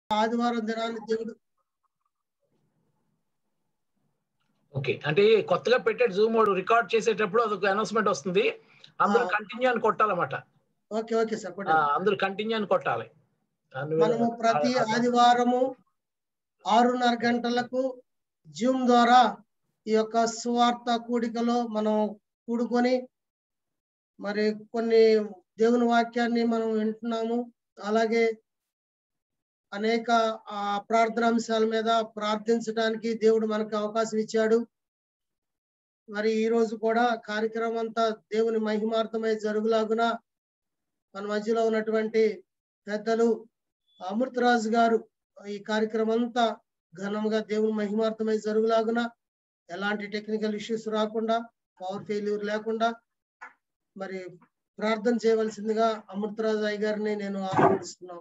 ఆదివారం దినాన్ని దేవుడు ఓకే అంటే కొత్తగా పెట్టే జూమ్ మోడ్ రికార్డ్ చేసేటప్పుడు అదొక అనౌన్స్మెంట్ వస్తుంది అందరూ ఆ. కంటిన్యూ అని కొట్టాలన్నమాట ఓకే ఓకే సార్ ఆ, కొట్టండి. అందరూ కంటిన్యూ అని కొట్టాలి అన్ని మనము విధాలు- ప్రతి ఆ- ఆ- ఆదివారము ఆరున్నర గంటలకు జూమ్ ద్వారా ఈ యొక్క సువార్త కూడికలో మనం కూడుకొని మరి కొన్ని దేవుని వాక్యాన్ని మనం వింటున్నాము అలాగే అనేక ఆ ప్రార్థనాంశాల మీద ప్రార్థించడానికి దేవుడు మనకు అవకాశం ఇచ్చాడు మరి ఈ రోజు కూడా కార్యక్రమం అంతా దేవుని మహిమార్థమై జరుగులాగున మన మధ్యలో ఉన్నటువంటి పెద్దలు అమృతరాజు గారు ఈ కార్యక్రమం అంతా ఘనంగా దేవుని మహిమార్థమై జరుగులాగున ఎలాంటి టెక్నికల్ ఇష్యూస్ రాకుండా పవర్ ఫెయిల్యూర్ లేకుండా మరి ప్రార్థన చేయవలసిందిగా అమృతరాజు అయ్య గారిని నేను ఆహ్వానిస్తున్నాను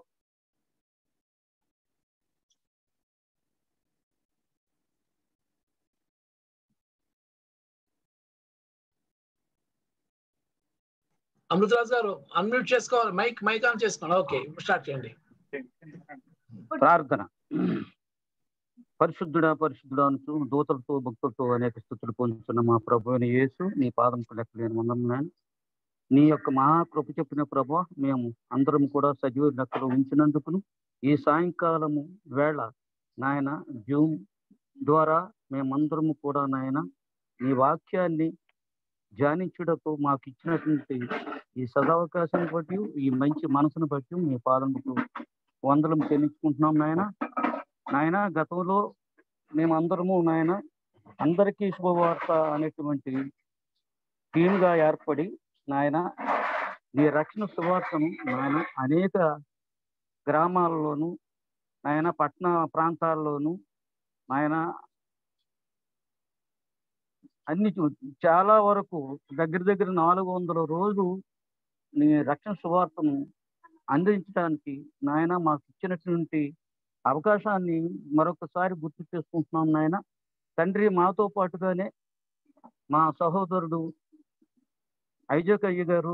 అమృతరాజు గారు అన్మ్యూట్ చేసుకోవాలి మైక్ మైక్ ఆన్ చేసుకోండి ఓకే ఇప్పుడు స్టార్ట్ చేయండి ప్రార్థన పరిశుద్ధుడా పరిశుద్ధుడా అంటూ దూతలతో భక్తులతో అనేక స్థుతులు పొందుతున్న మా ప్రభు అయిన యేసు నీ పాదంకు లెక్కలేని వందనాలు నీ యొక్క మహాకృప చెప్పిన ప్రభా మేము అందరం కూడా సజీవ లెక్కలో ఉంచినందుకును ఈ సాయంకాలము వేళ నాయన జూమ్ ద్వారా మేమందరము కూడా నాయన నీ వాక్యాన్ని ధ్యానించుటకు మాకు ఇచ్చినటువంటి ఈ సదావకాశాన్ని బట్టి ఈ మంచి మనసును బట్టి మీ పాదముకు వందలం చెల్లించుకుంటున్నాం నాయన నాయన గతంలో మేమందరము నాయన అందరికీ శుభవార్త అనేటువంటి టీమ్గా ఏర్పడి నాయన ఈ రక్షణ శుభవార్తను నాయన అనేక గ్రామాల్లోనూ నాయన పట్టణ ప్రాంతాల్లోనూ నాయన అన్ని చూ- చాలా వరకు దగ్గర దగ్గర నాలుగు వందల రోజు నీ రక్షణ శుభార్తను అందించడానికి నాయన మాకు ఇచ్చినటువంటి అవకాశాన్ని మరొకసారి గుర్తు చేసుకుంటున్నాం నాయన తండ్రి మాతో పాటుగానే మా సహోదరుడు ఐజక్ అయ్య గారు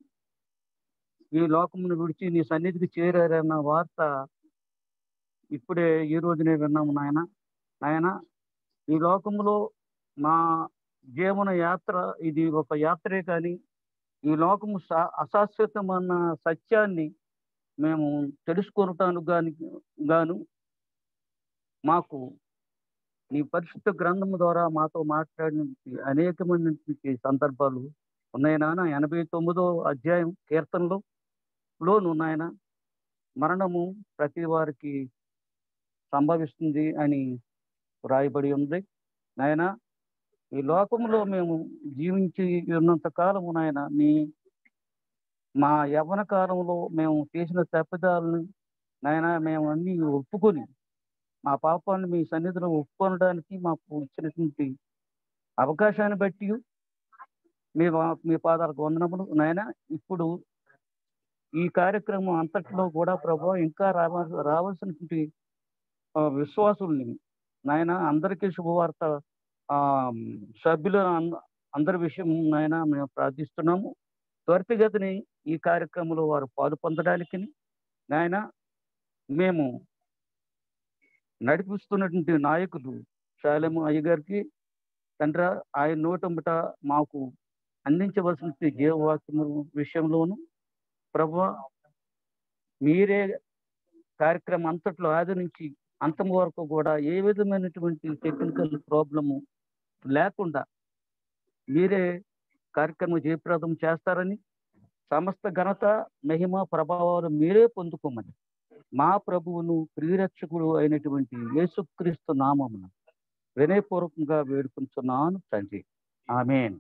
ఈ లోకమును విడిచి నీ సన్నిధికి చేరారన్న వార్త ఇప్పుడే ఈ రోజునే విన్నాము నాయన నాయన ఈ లోకములో మా జీవన యాత్ర ఇది ఒక యాత్రే కానీ ఈ లోకము సా- అశాశ్వతమైన సత్యాన్ని మేము తెలుసుకొనటానికి గాని గాను మాకు నీ పరిశుద్ధ గ్రంథము ద్వారా మాతో మాట్లాడిన అనేకమైనటువంటి సందర్భాలు ఉన్నాయి నాన్న ఎనభై తొమ్మిదో అధ్యాయం కీర్తనలో లోను నాయన మరణము ప్రతి వారికి సంభవిస్తుంది అని వ్రాయబడి ఉంది నాయన ఈ లోకంలో మేము జీవించి ఉన్నంత కాలము నాయన నీ మా యవ్వన కాలంలో మేము చేసిన తప్పిదాలను నాయన మేము అన్ని ఒప్పుకొని మా పాపాన్ని మీ సన్నిధిలో ఒప్పుకొనడానికి మాకు ఇచ్చినటువంటి అవకాశాన్ని బట్టి మీ వా- మీ పాదాలకు వందనములు నాయన ఇప్పుడు ఈ కార్యక్రమం అంతటిలో కూడా ప్రభు ఇంకా రావ రావాల్సినటువంటి ఆ, విశ్వాసుల్ని నాయన అందరికీ శుభవార్త ఆ సభ్యుల అంద- అందరి విషయం నాయన మేము ప్రార్థిస్తున్నాము త్వరితగతిని ఈ కార్యక్రమంలో వారు పాలు పొందడానికి నాయన మేము నడిపిస్తున్నటువంటి నాయకులు శాలెము అయ్య గారికి తండ్రి ఆయన నోటముట మాకు అందించవలసిన జీవవాక్యము విషయంలోను ప్రభు మీరే కార్యక్రమం అంతట్లో ఆది నుంచి అంతం వరకు కూడా ఏ విధమైనటువంటి టెక్నికల్ ప్రాబ్లము లేకుండా మీరే కార్యక్రమం జయప్రదం చేస్తారని సమస్త ఘనత మహిమ ప్రభావాలు మీరే పొందుకోమని మా ప్రభువును ప్రియరక్షకుడు అయినటువంటి యేసుక్రీస్తు నామమున వినయపూర్వకంగా వేడుకుంటున్నాను తండ్రి ఆమెన్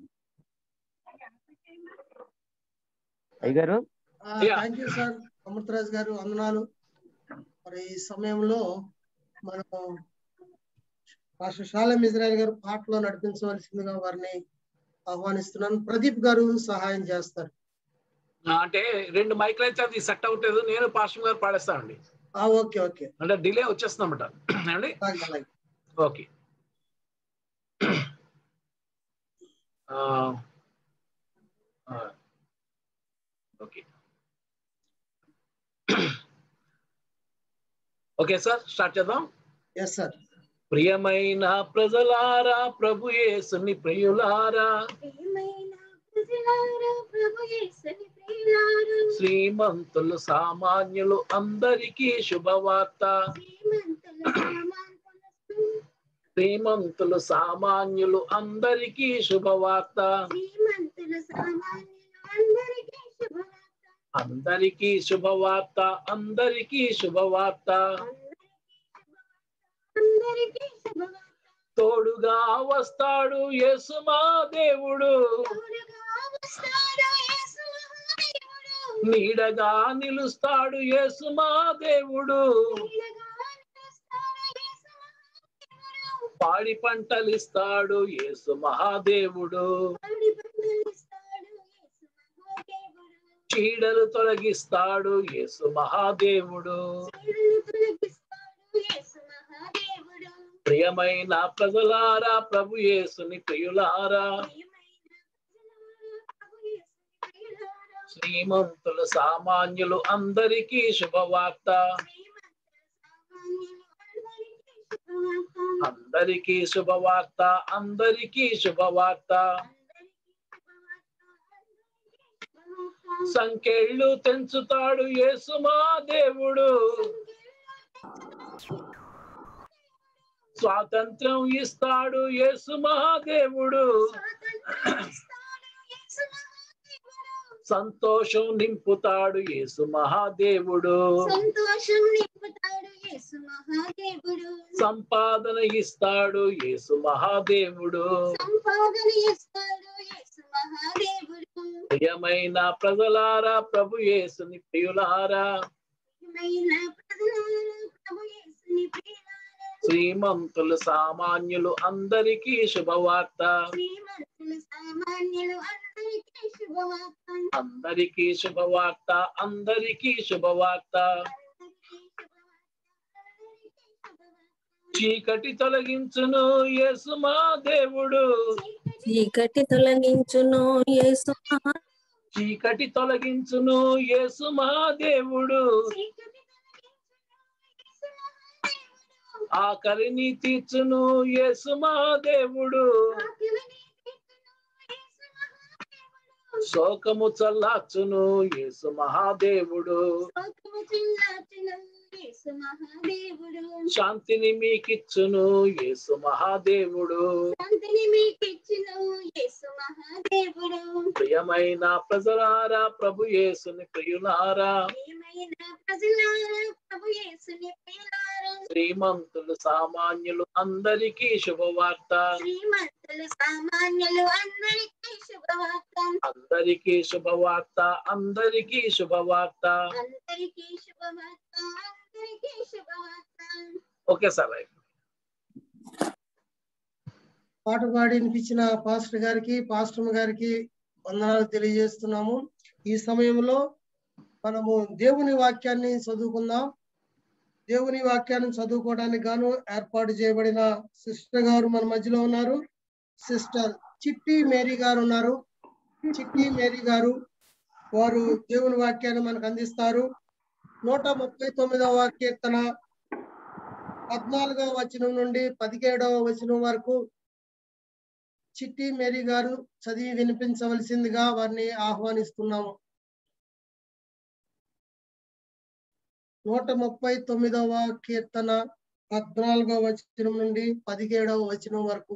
అయ్యగారు Yeah. Thank you sir Amritraj గారు వందనాలు మరి ఈ సమయంలో మనం రాష్ట్ర షాలం ఇజ్రాయల్ గారు పాటలో నడిపించవలసిందిగా వారిని ఆహ్వానిస్తున్నాను ప్రదీప్ గారు సహాయం చేస్తారు ఆ, అంటే రెండు మైక్లు అయితే అది సెట్ అవ్వట్లేదు నేను పాస్టర్ గారు పాడేస్తానండి ఆ ఓకే ఓకే అంటే డిలే వచ్చేస్తుందన్నమాట అండి అలాగే అలాగే ఓకే ఆ, ఆ, ఓకే ఓకే సార్ స్టార్ట్ చేద్దాం ఎస్ సార్ ప్రియమైన ప్రజలారా ప్రభు యేసుని ప్రియులారా ప్రియమైన ప్రజలారా, ప్రభు యేసుని ప్రియులారా, శ్రీమంతులు సామాన్యులు అందరికీ శుభవార్త శ్రీమంతుల సామంతులకు, శ్రీమంతులు సామాన్యులు అందరికీ శుభవార్త శ్రీమంతుల సామాన్యులు అందరికీ శుభవార్త. అందరికీ శుభవార్త అందరికీ శుభవార్త అందరికీ శుభవార్త. తోడుగా వస్తాడు యేసు మా దేవుడు తోడుగా వస్తాడు యేసు మహాదేవుడు. నీడగా నిలుస్తాడు యేసు మా దేవుడు నీడగా నిలుస్తాడు యేసు మహాదేవుడు. పాడి పంటలిస్తాడు యేసు మహాదేవుడు పాడి పంటలిస్తాడు యేసు మహాదేవుడు. చీడలు తొలగిస్తాడు యేసు మహాదేవుడు చీడలు తొలగిస్తాడు యేసు మహాదేవుడు. ప్రియమైన ప్రజలారా ప్రభు యేసుని ప్రియులారా ప్రియమైన ప్రజలారా, ప్రభు యేసుని ప్రియులారా, శ్రీమంతులు సామాన్యులు అందరికీ శుభవార్త శ్రీమంతుల సామాన్యులు అందరికీ శుభవార్త. అందరికీ శుభవార్త అందరికీ శుభవార్త సంఖ్యళ్ళు తెంచుతాడు యేసు మా దేవుడు స్వాతంత్రం ఇస్తాడు యేసు మహాదేవుడు సంతోషం నింపుతాడు యేసు మహాదేవుడు సంతోషం నింపుతాడు యేసు మహాదేవుడు సంపాదన ఇస్తాడు యేసు మహాదేవుడు సంపాదన ఇస్తాడు యేసు మహాదేవుడు ప్రియమైన ప్రజలారా ప్రభు యేసుని ప్రియులారా ప్రియమైన ప్రజలారా, ప్రభు యేసుని ప్రియులారా, శ్రీమంతులు సామాన్యులు అందరికీ శుభవార్త శ్రీమంతులు సామాన్యులు అందరికీ శుభవార్త అందరికీ శుభవార్త అందరికీ శుభవార్త అందరికీ శుభవార్త అందరికీ శుభవార్త చీకటి తొలగించును యేసు మా దేవుడు చీకటి తొలగించును యేసు మహా చీకటి తొలగించును యేసు మా దేవుడు చీకటి తొలగించును యేసు మహాదేవుడు. ఆకలిని తీర్చును యేసు మా దేవుడు ఆకలిని తీర్చును యేసు మహాదేవుడు. శోకము చల్లార్చును యేసు మహాదేవుడు శోకము చిల్లార్చును యేసు మహాదేవుడు శాంతిని మీకిచ్చును యేసు మహాదేవుడు శాంతిని మీకిచ్చును యేసు మహాదేవుడు ప్రియమైన ప్రజలారా ప్రభు యేసుని ప్రియులారా ప్రియమైన ప్రజలారా ప్రభు యేసుని ప్రియులారా శ్రీమంతులు సామాన్యులు అందరికీ శుభవార్త శ్రీమంతులు సామాన్యులు అందరికీ శుభవార్త అందరికీ శుభవార్త అందరికీ శుభవార్త అందరికీ శుభవార్త అందరికీ శుభవార్త ఓకే సార్ రైట్ పాట పాడి వినిపించిన పాస్టర్ గారికి పాస్టర్ గారికి వందనాలు తెలియజేస్తున్నాము ఈ సమయంలో మనము దేవుని వాక్యాన్ని చదువుకుందాం దేవుని వాక్యాన్ని చదువుకోవడానికి గాను ఏర్పాటు చేయబడిన సిస్టర్ గారు మన మధ్యలో ఉన్నారు సిస్టర్ చిట్టి మేరీ గారు ఉన్నారు చిట్టి మేరీ గారు వారు దేవుని వాక్యాన్ని మనకు అందిస్తారు నూట ముప్పై తొమ్మిదవ కీర్తన పద్నాలుగవ వచనం నుండి పదిహేడవ వచనం వరకు చిట్టి మేరీ గారు చదివి వినిపించవలసిందిగా వారిని ఆహ్వానిస్తున్నాము నూట ముప్పై తొమ్మిదవ కీర్తన పద్నాలుగవ వచనం నుండి పదిహేడవ వచనం వరకు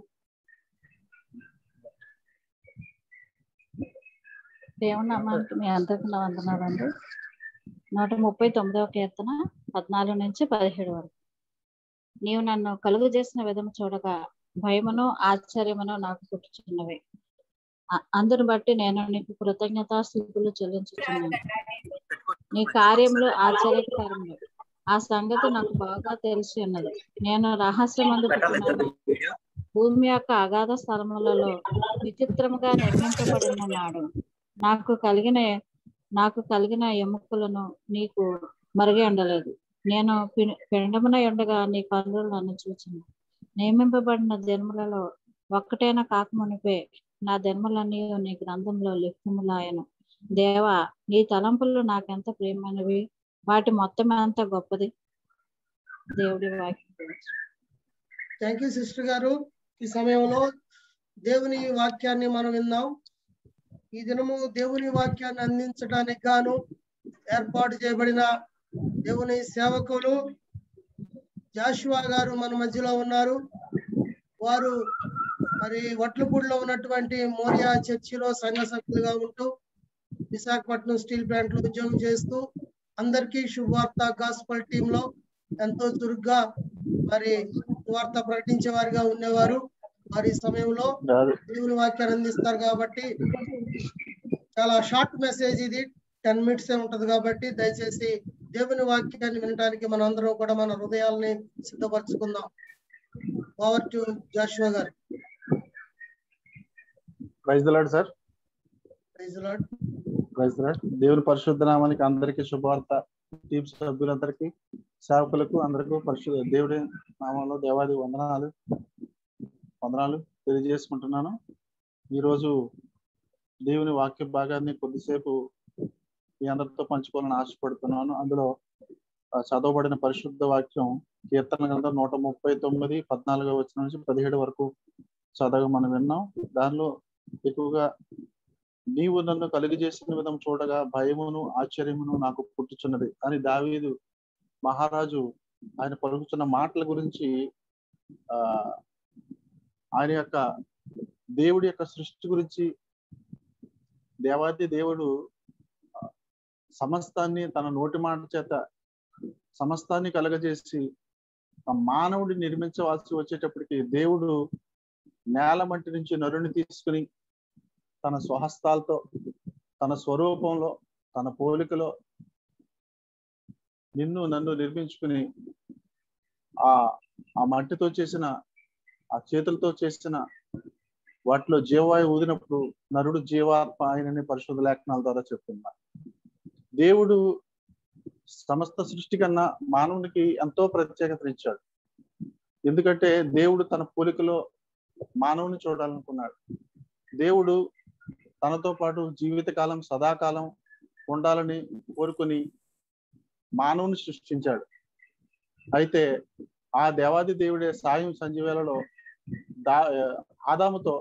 దేవుని నామానికి మీ అందరికి నా వందనాలండి నూట ముప్పై తొమ్మిదవ కీర్తన పద్నాలుగు నుంచి పదిహేడు వరకు నీవు నన్ను కలుగు చేసిన విధము చూడగా భయమును ఆశ్చర్యమును నాకు పుట్టుచున్నవి అ- అందును బట్టి నేను నీకు కృతజ్ఞతా స్థితులు చెల్లించుచున్నాను నీ కార్యములు ఆశ్చర్యకరములు ఆ సంగతి నాకు బాగా తెలిసి ఉన్నది నేను రహస్యమందు పుట్టినాను భూమి యొక్క అగాధ స్థలములలో విచిత్రముగా నిర్మించబడిన నాడు నాకు కలిగిన నాకు కలిగిన ఎముకలను నీకు మరిగి ఉండలేదు నేను పి- పిండమున ఉండగా నీ కన్నులు నన్ను చూచింది నియమింపబడిన జన్మలలో ఒక్కటైనా కాకమునిపే నా జన్మలన్నీ నీ గ్రంథంలో లిఖితములాయను దేవా నీ తలంపులు నాకెంత ప్రియమైనవి వాటి మొత్తం ఎంత గొప్పది దేవుడి వాక్యం గురించి. థ్యాంక్ యూ సిస్టర్ గారు ఈ సమయంలో దేవుని వాక్యాన్ని మనం విందాం ఈ దినము దేవుని వాక్యాన్ని అందించడానికి గాను ఏర్పాటు చేయబడిన దేవుని సేవకులు జాషువా గారు మన మధ్యలో ఉన్నారు వారు మరి వట్లపూడిలో ఉన్నటువంటి మోరియా చర్చిలో సంఘ సభ్యులుగా ఉంటూ విశాఖపట్నం స్టీల్ ప్లాంట్ లో ఉద్యోగం చేస్తూ అందరికీ శుభవార్త గాస్పల్ టీమ్ లో ఎంతో చురుగ్గా మరి వార్త ప్రకటించే వారిగా ఉండేవారు వారి సమయంలో దేవుని వాక్యాన్ని అందిస్తారు కాబట్టి చాలా షార్ట్ మెసేజ్ ఇది టెన్ మినిట్స్ ఏ ఉంటది కాబట్టి దయచేసి దేవుని వాక్యాన్ని వినడానికి మన అందరం కూడా మన హృదయాల్ని సిద్ధపరచుకుందాం పవర్ టు జాషువా గారు praise lord sir praise lord praise lord దేవుని పరిశుద్ధ నామానికి అందరికీ శుభవార్త టీమ్ సభ్యులందరికీ సేవకులకు అందరికీ పరిశుద్ధ దేవుడి నామంలో దేవాది వందనాలు వందనాలు తెలియజేసుకుంటున్నాను ఈరోజు దేవుని వాక్య భాగాన్ని కొద్దిసేపు మీ అందరితో పంచుకోవాలని ఆశపడుతున్నాను అందులో ఆ, చదవబడిన పరిశుద్ధ వాక్యం కీర్తన గ్రంథం నూట ముప్పై తొమ్మిది పద్నాలుగో వచ్చిన నుంచి పదిహేడు వరకు చదవ మనం విన్నాం దానిలో ఎక్కువగా నీవు నన్ను కలుగజేసిన విధం చూడగా భయమును ఆశ్చర్యమును నాకు పుట్టుచున్నది అని దావీదు మహారాజు ఆయన పలుకుతున్న మాటల గురించి ఆ ఆయన యొక్క దేవుడి యొక్క సృష్టి గురించి దేవాది దేవుడు ఆ, సమస్తాన్ని తన నోటి మాట చేత సమస్తాన్ని కలగజేసి ఆ మానవుడి నిర్మించవలసి వచ్చేటప్పటికి దేవుడు నేల మట్టి నుంచి నరుని తీసుకుని తన స్వహస్తాలతో తన స్వరూపంలో తన పోలికలో నిన్ను నన్ను నిర్మించుకుని ఆ ఆ మట్టితో చేసిన ఆ చేతులతో చేసిన వాటిలో జీవవాయు ఊదినప్పుడు నరుడు జీవాత్మ ఆయనని పరిశుద్ధ లేఖనాల ద్వారా చెప్తున్నారు దేవుడు సమస్త సృష్టి కన్నా మానవునికి ఎంతో ప్రత్యేకత ఇచ్చాడు ఎందుకంటే దేవుడు తన పోలికలో మానవుని చూడాలనుకున్నాడు దేవుడు తనతో పాటు జీవితకాలం సదాకాలం ఉండాలని కోరుకుని మానవుని సృష్టించాడు అయితే ఆ దేవాది దేవుడే సాయం సంజీవేలలో దా ఆదాముతో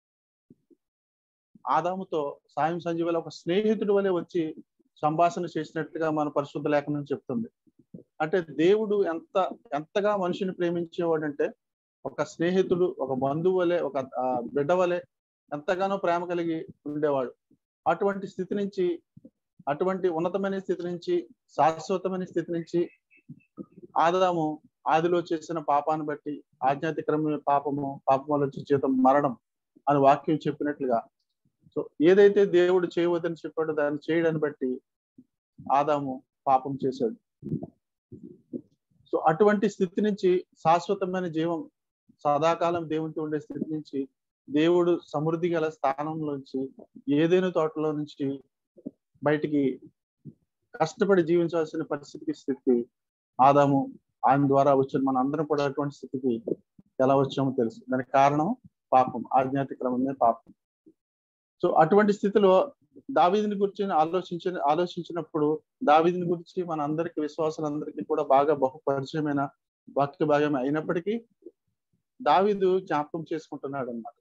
ఆదాముతో సాయం సంజీవేల ఒక స్నేహితుడి వలె వచ్చి సంభాషణ చేసినట్టుగా మన పరిశుద్ధ లేఖనం చెప్తుంది అంటే దేవుడు ఎంత ఎంతగా మనిషిని ప్రేమించేవాడంటే ఒక స్నేహితుడు ఒక బంధువు వలె ఒక ఆ, బిడ్డ వలె ఎంతగానో ప్రేమ కలిగి ఉండేవాడు అటువంటి స్థితి నుంచి అటువంటి ఉన్నతమైన స్థితి నుంచి శాశ్వతమైన స్థితి నుంచి ఆదాము ఆదిలో చేసిన పాపాన్ని బట్టి ఆజ్ఞాతిక్రమ పాపము పాపం వల్ల వచ్చే జీతం మరణం అని వాక్యం చెప్పినట్లుగా సో ఏదైతే దేవుడు చేయవద్దని చెప్పాడో దాన్ని చేయడాన్ని బట్టి ఆదాము పాపం చేశాడు సో అటువంటి స్థితి నుంచి శాశ్వతమైన జీవం సదాకాలం దేవునితో ఉండే స్థితి నుంచి దేవుడు సమృద్ధి గల స్థానంలోంచి ఏదైనా తోటలో నుంచి బయటికి కష్టపడి జీవించాల్సిన పరిస్థితికి స్థితి ఆదాము ఆయన ద్వారా వచ్చిన మన అందరం కూడా అటువంటి స్థితికి ఎలా వచ్చామో తెలుసు దానికి కారణం పాపం ఆజ్ఞాతిక్రమమే పాపం సో అటువంటి స్థితిలో దావీదిని గురించి ఆలోచించిన ఆలోచించినప్పుడు దావీదిని గురించి మన అందరికి విశ్వాసులందరికీ కూడా బాగా బహు పరిచయమైన వాక్య భాగం అయినప్పటికీ దావీదు జ్ఞాపకం చేసుకుంటున్నాడు అన్నమాట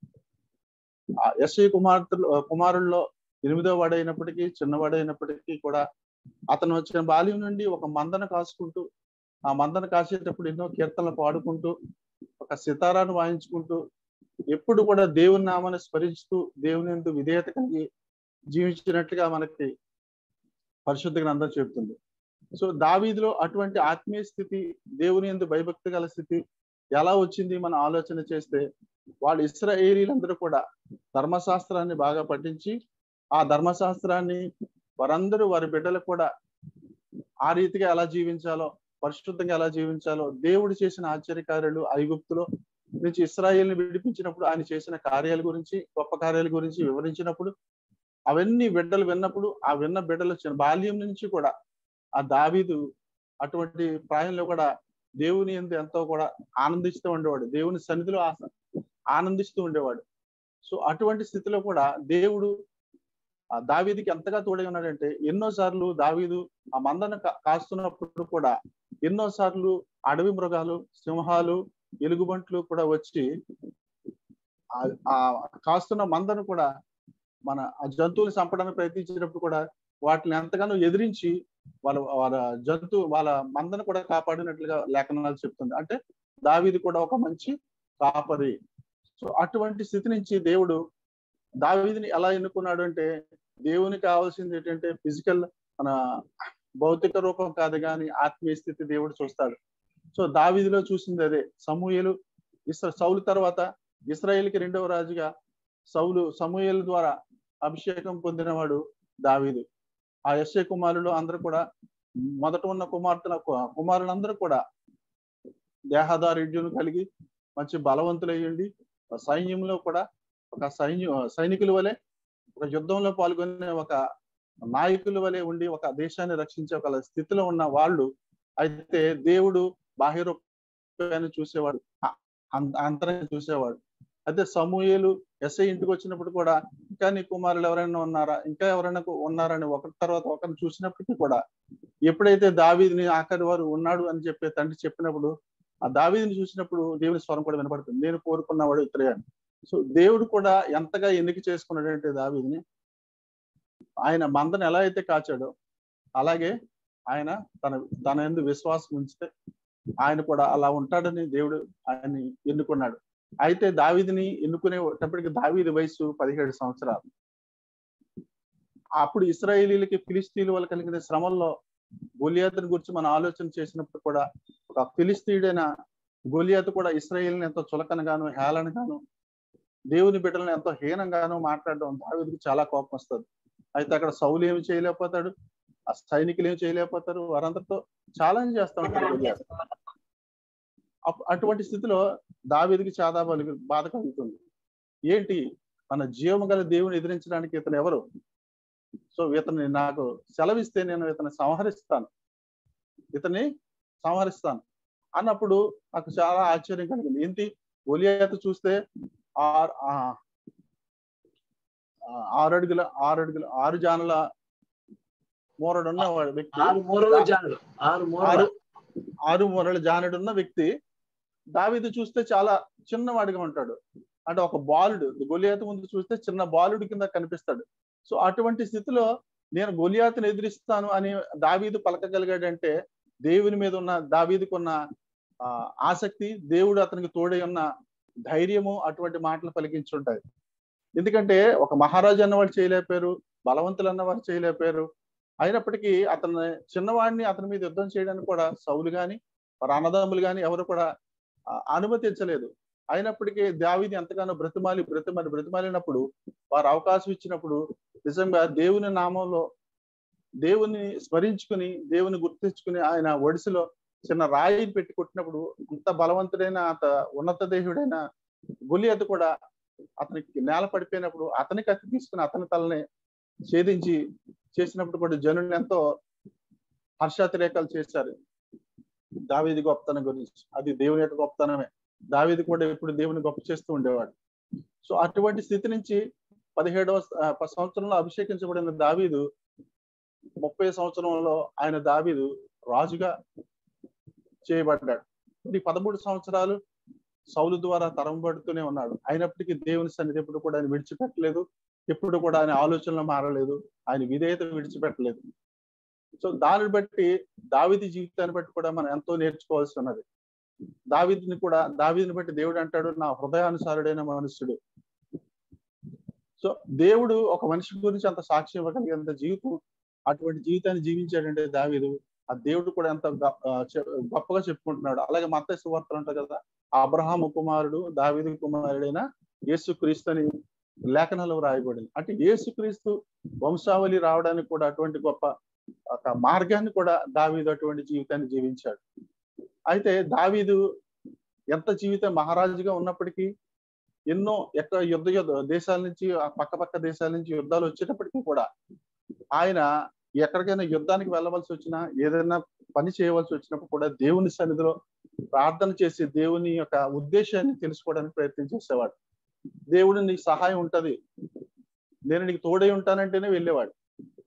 ఎస్ఐ కుమార్తెలు కుమారుల్లో ఎనిమిదో వాడైనప్పటికీ చిన్నవాడైనప్పటికీ కూడా అతను వచ్చిన బాల్యం నుండి ఒక మందన కాసుకుంటూ ఆ మందన కాసేటప్పుడు ఎన్నో కీర్తనలు పాడుకుంటూ ఒక సితారాను వాయించుకుంటూ ఎప్పుడు కూడా దేవుని నామాన్ని స్మరిస్తూ దేవుని ఎందు విధేయత కలిగి జీవించినట్లుగా మనకి పరిశుద్ధ గ్రంథం చెబుతుంది సో దావీదిలో అటువంటి ఆత్మీయ స్థితి దేవుని ఎందు భయభక్తి గల స్థితి ఎలా వచ్చింది మనం ఆలోచన చేస్తే వాళ్ళు ఇస్రాయేలీలందరూ కూడా ధర్మశాస్త్రాన్ని బాగా పఠించి ఆ ధర్మశాస్త్రాన్ని వారందరూ వారి బిడ్డలకు కూడా ఆ రీతిగా ఎలా జీవించాలో పరిశుద్ధంగా ఎలా జీవించాలో దేవుడు చేసిన ఆశ్చర్యకార్యాలు ఐగుప్తులో నుంచి ఇస్రాయేల్ని విడిపించినప్పుడు ఆయన చేసిన కార్యాల గురించి గొప్ప కార్యాల గురించి వివరించినప్పుడు అవన్నీ బిడ్డలు విన్నప్పుడు ఆ విన్న బిడ్డలు చిన్న బాల్యం నుంచి కూడా ఆ దావీదు అటువంటి ప్రాయంలో కూడా దేవుని ఎందు ఎంతో కూడా ఆనందిస్తూ ఉండేవాడు దేవుని సన్నిధిలో ఆ- ఆనందిస్తూ ఉండేవాడు సో అటువంటి స్థితిలో కూడా దేవుడు ఆ దావీదికి ఎంతగా తోడై ఉన్నాడంటే ఎన్నో సార్లు దావీదు ఆ మందను కా- కాస్తున్నప్పుడు కూడా ఎన్నో సార్లు అడవి మృగాలు సింహాలు ఎలుగుబంట్లు కూడా వచ్చి ఆ- ఆ కాస్తున్న మందను కూడా మన ఆ జంతువులు చంపడానికి ప్రయత్నించినప్పుడు కూడా వాటిని ఎంతగానో ఎదిరించి వాళ్ళ వాళ్ళ జంతు వాళ్ళ మందను కూడా కాపాడినట్లుగా లేఖనాలు చెప్తుంది అంటే దావీది కూడా ఒక మంచి కాపరి సో అటువంటి స్థితి నుంచి దేవుడు దావీదిని ఎలా ఎన్నుకున్నాడు అంటే దేవునికి కావాల్సింది ఏంటంటే ఫిజికల్ మన భౌతిక రూపం కాదు కానీ ఆత్మీయ స్థితి దేవుడు చూస్తాడు సో దావీదిలో చూసింది అదే సమూహలు ఇస్రా సౌలు తర్వాత ఇస్రాయేల్కి రెండవ రాజుగా సౌలు సమూహల ద్వారా అభిషేకం పొందినవాడు దావీదు ఆ యశ్య కుమారులు అందరూ కూడా మొదట ఉన్న కుమార్తెల కుమారులందరూ కూడా దేహదారుడ్యును కలిగి మంచి బలవంతులయ్యండి సైన్యంలో కూడా ఒక సైన్య సైనికుల వలె ఒక యుద్ధంలో పాల్గొనే ఒక నాయకుల వలె ఉండి ఒక దేశాన్ని రక్షించే ఒక స్థితిలో ఉన్న వాళ్ళు అయితే దేవుడు బాహ్య రూపాన్ని చూసేవాడు అ- అం- అంతరంగా చూసేవాడు అయితే సమూహలు ఎస్ఐ ఇంటికి వచ్చినప్పుడు కూడా ఇంకా నీ కుమారులు ఎవరైనా ఉన్నారా ఇంకా ఎవరైనా కు- ఉన్నారని ఒకరి తర్వాత ఒకరిని చూసినప్పటికీ కూడా ఎప్పుడైతే దావీదిని ఆఖరి వారు ఉన్నాడు అని చెప్పి తండ్రి చెప్పినప్పుడు ఆ దావీదిని చూసినప్పుడు దేవుని స్వరం కూడా వినపడుతుంది నేను కోరుకున్నవాడు ఇతరే అని సో దేవుడు కూడా ఎంతగా ఎన్నిక చేసుకున్నాడంటే దావీదిని ఆయన మందను ఎలా అయితే కాచాడో అలాగే ఆయన తన తన ఎందు విశ్వాసం ఉంచితే ఆయన కూడా అలా ఉంటాడని దేవుడు ఆయన్ని ఎన్నుకున్నాడు అయితే దావీదిని ఎన్నుకునేటప్పటికి దావీది వయసు పదిహేడు సంవత్సరాలు అప్పుడు ఇస్రాయేలీలకి ఫిలిస్తీన్ల వల్ల కలిగిన శ్రమల్లో గొలియాతుని గురించి మనం ఆలోచన చేసినప్పుడు కూడా ఒక ఫిలిస్తీయుడైన గొలియాతు కూడా ఇస్రాయేల్ని ఎంతో చులకనగాను హేళనగాను దేవుని బిడ్డలను ఎంతో హీనంగాను మాట్లాడడం దావీదికి చాలా కోపం వస్తుంది అయితే అక్కడ సౌలు ఏమి చేయలేకపోతాడు ఆ సైనికులు ఏమి చేయలేకపోతారు వారందరితో ఛాలెంజ్ చేస్తా ఉంటాడు గొలియాతు అప్- అటువంటి స్థితిలో దావీదికి చాలా బలి బాధ కలుగుతుంది ఏంటి మన జీవము గల దేవుని ఎదిరించడానికి ఇతను ఎవరు సో ఇతన్ని నాకు సెలవిస్తే నేను ఇతన్ని సంహరిస్తాను ఇతన్ని సంహరిస్తాను అన్నప్పుడు నాకు చాలా ఆశ్చర్యం కలిగింది ఏంటి గొలియాతు చూస్తే ఆరు ఆ, ఆ, ఆరు అడుగుల ఆరు అడుగుల ఆరు జానుల మూరడున్న వాడు వ్యక్తి ఆరు మూరలు జానులు ఆరు ఆరు మూరలు ఆరు మూరల జానుడున్న వ్యక్తి దావీదు చూస్తే చాలా చిన్నవాడిగా ఉంటాడు అంటే ఒక బాలుడు గొలియాతు ముందు చూస్తే చిన్న బాలుడి కింద కనిపిస్తాడు సో అటువంటి స్థితిలో నేను గొలియాతుని ఎదిరిస్తాను అని దావీదు పలకగలిగాడంటే దేవుని మీద ఉన్న దావీదుకు ఉన్న ఆ, ఆసక్తి దేవుడు అతనికి తోడై ఉన్న ధైర్యము అటువంటి మాటలు పలికించుంటాయి ఎందుకంటే ఒక మహారాజు అన్నవాడు చేయలేకపోయారు బలవంతులు అన్నవారు చేయలేకపోయారు అయినప్పటికీ అతని చిన్నవాడిని అతని మీద యుద్ధం చేయడానికి కూడా సౌలు గాని వారి అన్నదమ్ములు గాని ఎవరు కూడా ఆ, అనుమతించలేదు అయినప్పటికీ దావీది ఎంతగానో బ్రతిమాలి బ్రతిమాలి బ్రతిమాలినప్పుడు వారు అవకాశం ఇచ్చినప్పుడు నిజంగా దేవుని నామంలో దేవుని స్మరించుకుని దేవుని గుర్తించుకుని ఆయన ఒడిసిలో చిన్న రాయి పెట్టి కొట్టినప్పుడు అంత బలవంతుడైన అత ఉన్నత దేహుడైన గులియత్ కూడా అతనికి నేల పడిపోయినప్పుడు అతని కత్తి తీసుకుని అతని తలని ఛేదించి చేసినప్పుడు కూడా జనులు ఎంతో హర్షాతిరేకాలు చేశారు దావీది గొప్పతనం గురించి అది దేవుని యొక్క గొప్పతనమే దావీది కూడా ఎప్పుడు దేవుని గొప్ప చేస్తూ ఉండేవాడు సో అటువంటి స్థితి నుంచి పదిహేడవ ఆ, ప- సంవత్సరంలో అభిషేకించబడిన దావీదు ముప్పై సంవత్సరంలో ఆయన దావీదు రాజుగా చేయబడ్డాడు ఈ పదమూడు సంవత్సరాలు సౌలు ద్వారా తరంబడుతూనే ఉన్నాడు అయినప్పటికీ దేవుని సన్నిధి ఎప్పుడు కూడా ఆయన విడిచిపెట్టలేదు ఎప్పుడు కూడా ఆయన ఆలోచనలు మారలేదు ఆయన విధేయత విడిచిపెట్టలేదు సో దానిని బట్టి దావిది జీవితాన్ని బట్టి కూడా మనం ఎంతో నేర్చుకోవాల్సి ఉన్నది దావిదిని కూడా దావిదిని బట్టి దేవుడు అంటాడు నా హృదయానుసారుడైన మనుష్యుడు సో దేవుడు ఒక మనిషి గురించి అంత సాక్ష్యం ఇవ్వగలిగేంత జీవితం అటువంటి జీవితాన్ని జీవించాడంటే దావీదు ఆ దేవుడు కూడా ఎంత గ- ఆ, చె- గొప్పగా చెప్పుకుంటున్నాడు అలాగే మత సువార్తలు ఉంటాయి కదా అబ్రహాము కుమారుడు దావీదు కుమారుడైన యేసు క్రీస్తుని లేఖనాలు రాయబడింది అంటే యేసుక్రీస్తు వంశావళి రావడానికి కూడా అటువంటి గొప్ప ఒక మార్గాన్ని కూడా దావీదు అటువంటి జీవితాన్ని జీవించాడు అయితే దావీదు ఎంత జీవితం మహారాజుగా ఉన్నప్పటికీ ఎన్నో ఎక్కడ యుద్ధ యుద్ధ దేశాల నుంచి ఆ పక్క పక్క దేశాల నుంచి యుద్ధాలు వచ్చేటప్పటికీ కూడా ఆయన ఎక్కడికైనా యుద్ధానికి వెళ్ళవలసి వచ్చినా ఏదైనా పని చేయవలసి వచ్చినప్పుడు కూడా దేవుని సన్నిధిలో ప్రార్థన చేసి దేవుని యొక్క ఉద్దేశాన్ని తెలుసుకోవడానికి ప్రయత్నం చేసేవాడు దేవుడు నీకు సహాయం ఉంటది నేను నీకు తోడై ఉంటానంటేనే వెళ్ళేవాడు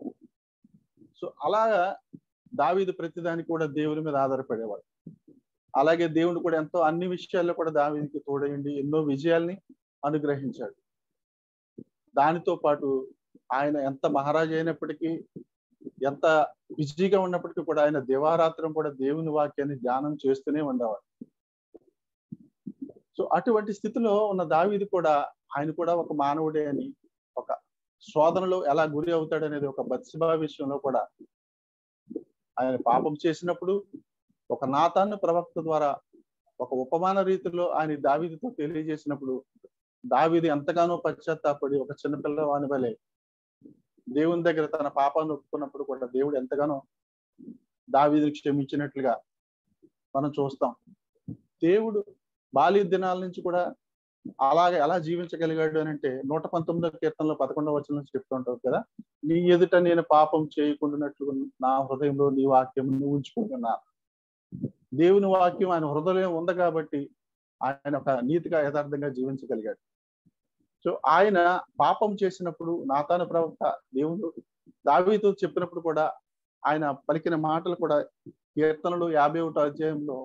సో అలాగా దావీదు ప్రతిదానికి కూడా దేవుని మీద ఆధారపడేవాడు అలాగే దేవుడు కూడా ఎంతో అన్ని విషయాల్లో కూడా దావీదికి తోడయండి ఎన్నో విజయాల్ని అనుగ్రహించాడు దానితో పాటు ఆయన ఎంత మహారాజు అయినప్పటికీ ఎంత బిజీగా ఉన్నప్పటికీ కూడా ఆయన దివారాత్రం కూడా దేవుని వాక్యాన్ని ధ్యానం చేస్తూనే ఉండేవాడు సో అటువంటి స్థితిలో ఉన్న దావీది కూడా ఆయన కూడా ఒక మానవుడే అని ఒక శోధనలో ఎలా గురి అవుతాడు అనేది ఒక బత్సిబా విషయంలో కూడా ఆయన పాపం చేసినప్పుడు ఒక నాతాను ప్రవక్త ద్వారా ఒక ఉపమాన రీతిలో ఆయన దావీదితో తెలియజేసినప్పుడు దావీది ఎంతగానో పశ్చాత్తాపడి ఒక చిన్నపిల్లవాని వలె దేవుని దగ్గర తన పాపాన్ని ఒప్పుకున్నప్పుడు కూడా దేవుడు ఎంతగానో దావీదిని క్షమించినట్లుగా మనం చూస్తాం దేవుడు బాల్య దినాల నుంచి కూడా అలాగే ఎలా జీవించగలిగాడు అని అంటే నూట పంతొమ్మిదో కీర్తనలో పదకొండవ వచనం నుంచి చెప్తుంటావు కదా నీ ఎదుట నేను పాపం చేయకుండానట్లు నా హృదయంలో నీ వాక్యం నువ్వు ఉంచుకుంటున్నా దేవుని వాక్యం ఆయన హృదయం ఉంది కాబట్టి ఆయన ఒక నీతిగా యథార్థంగా జీవించగలిగాడు సో ఆయన పాపం చేసినప్పుడు నాతాను ప్రవక్త దేవుడు దావీతో చెప్పినప్పుడు కూడా ఆయన పలికిన మాటలు కూడా కీర్తనలు యాభై ఒకటో అధ్యాయంలో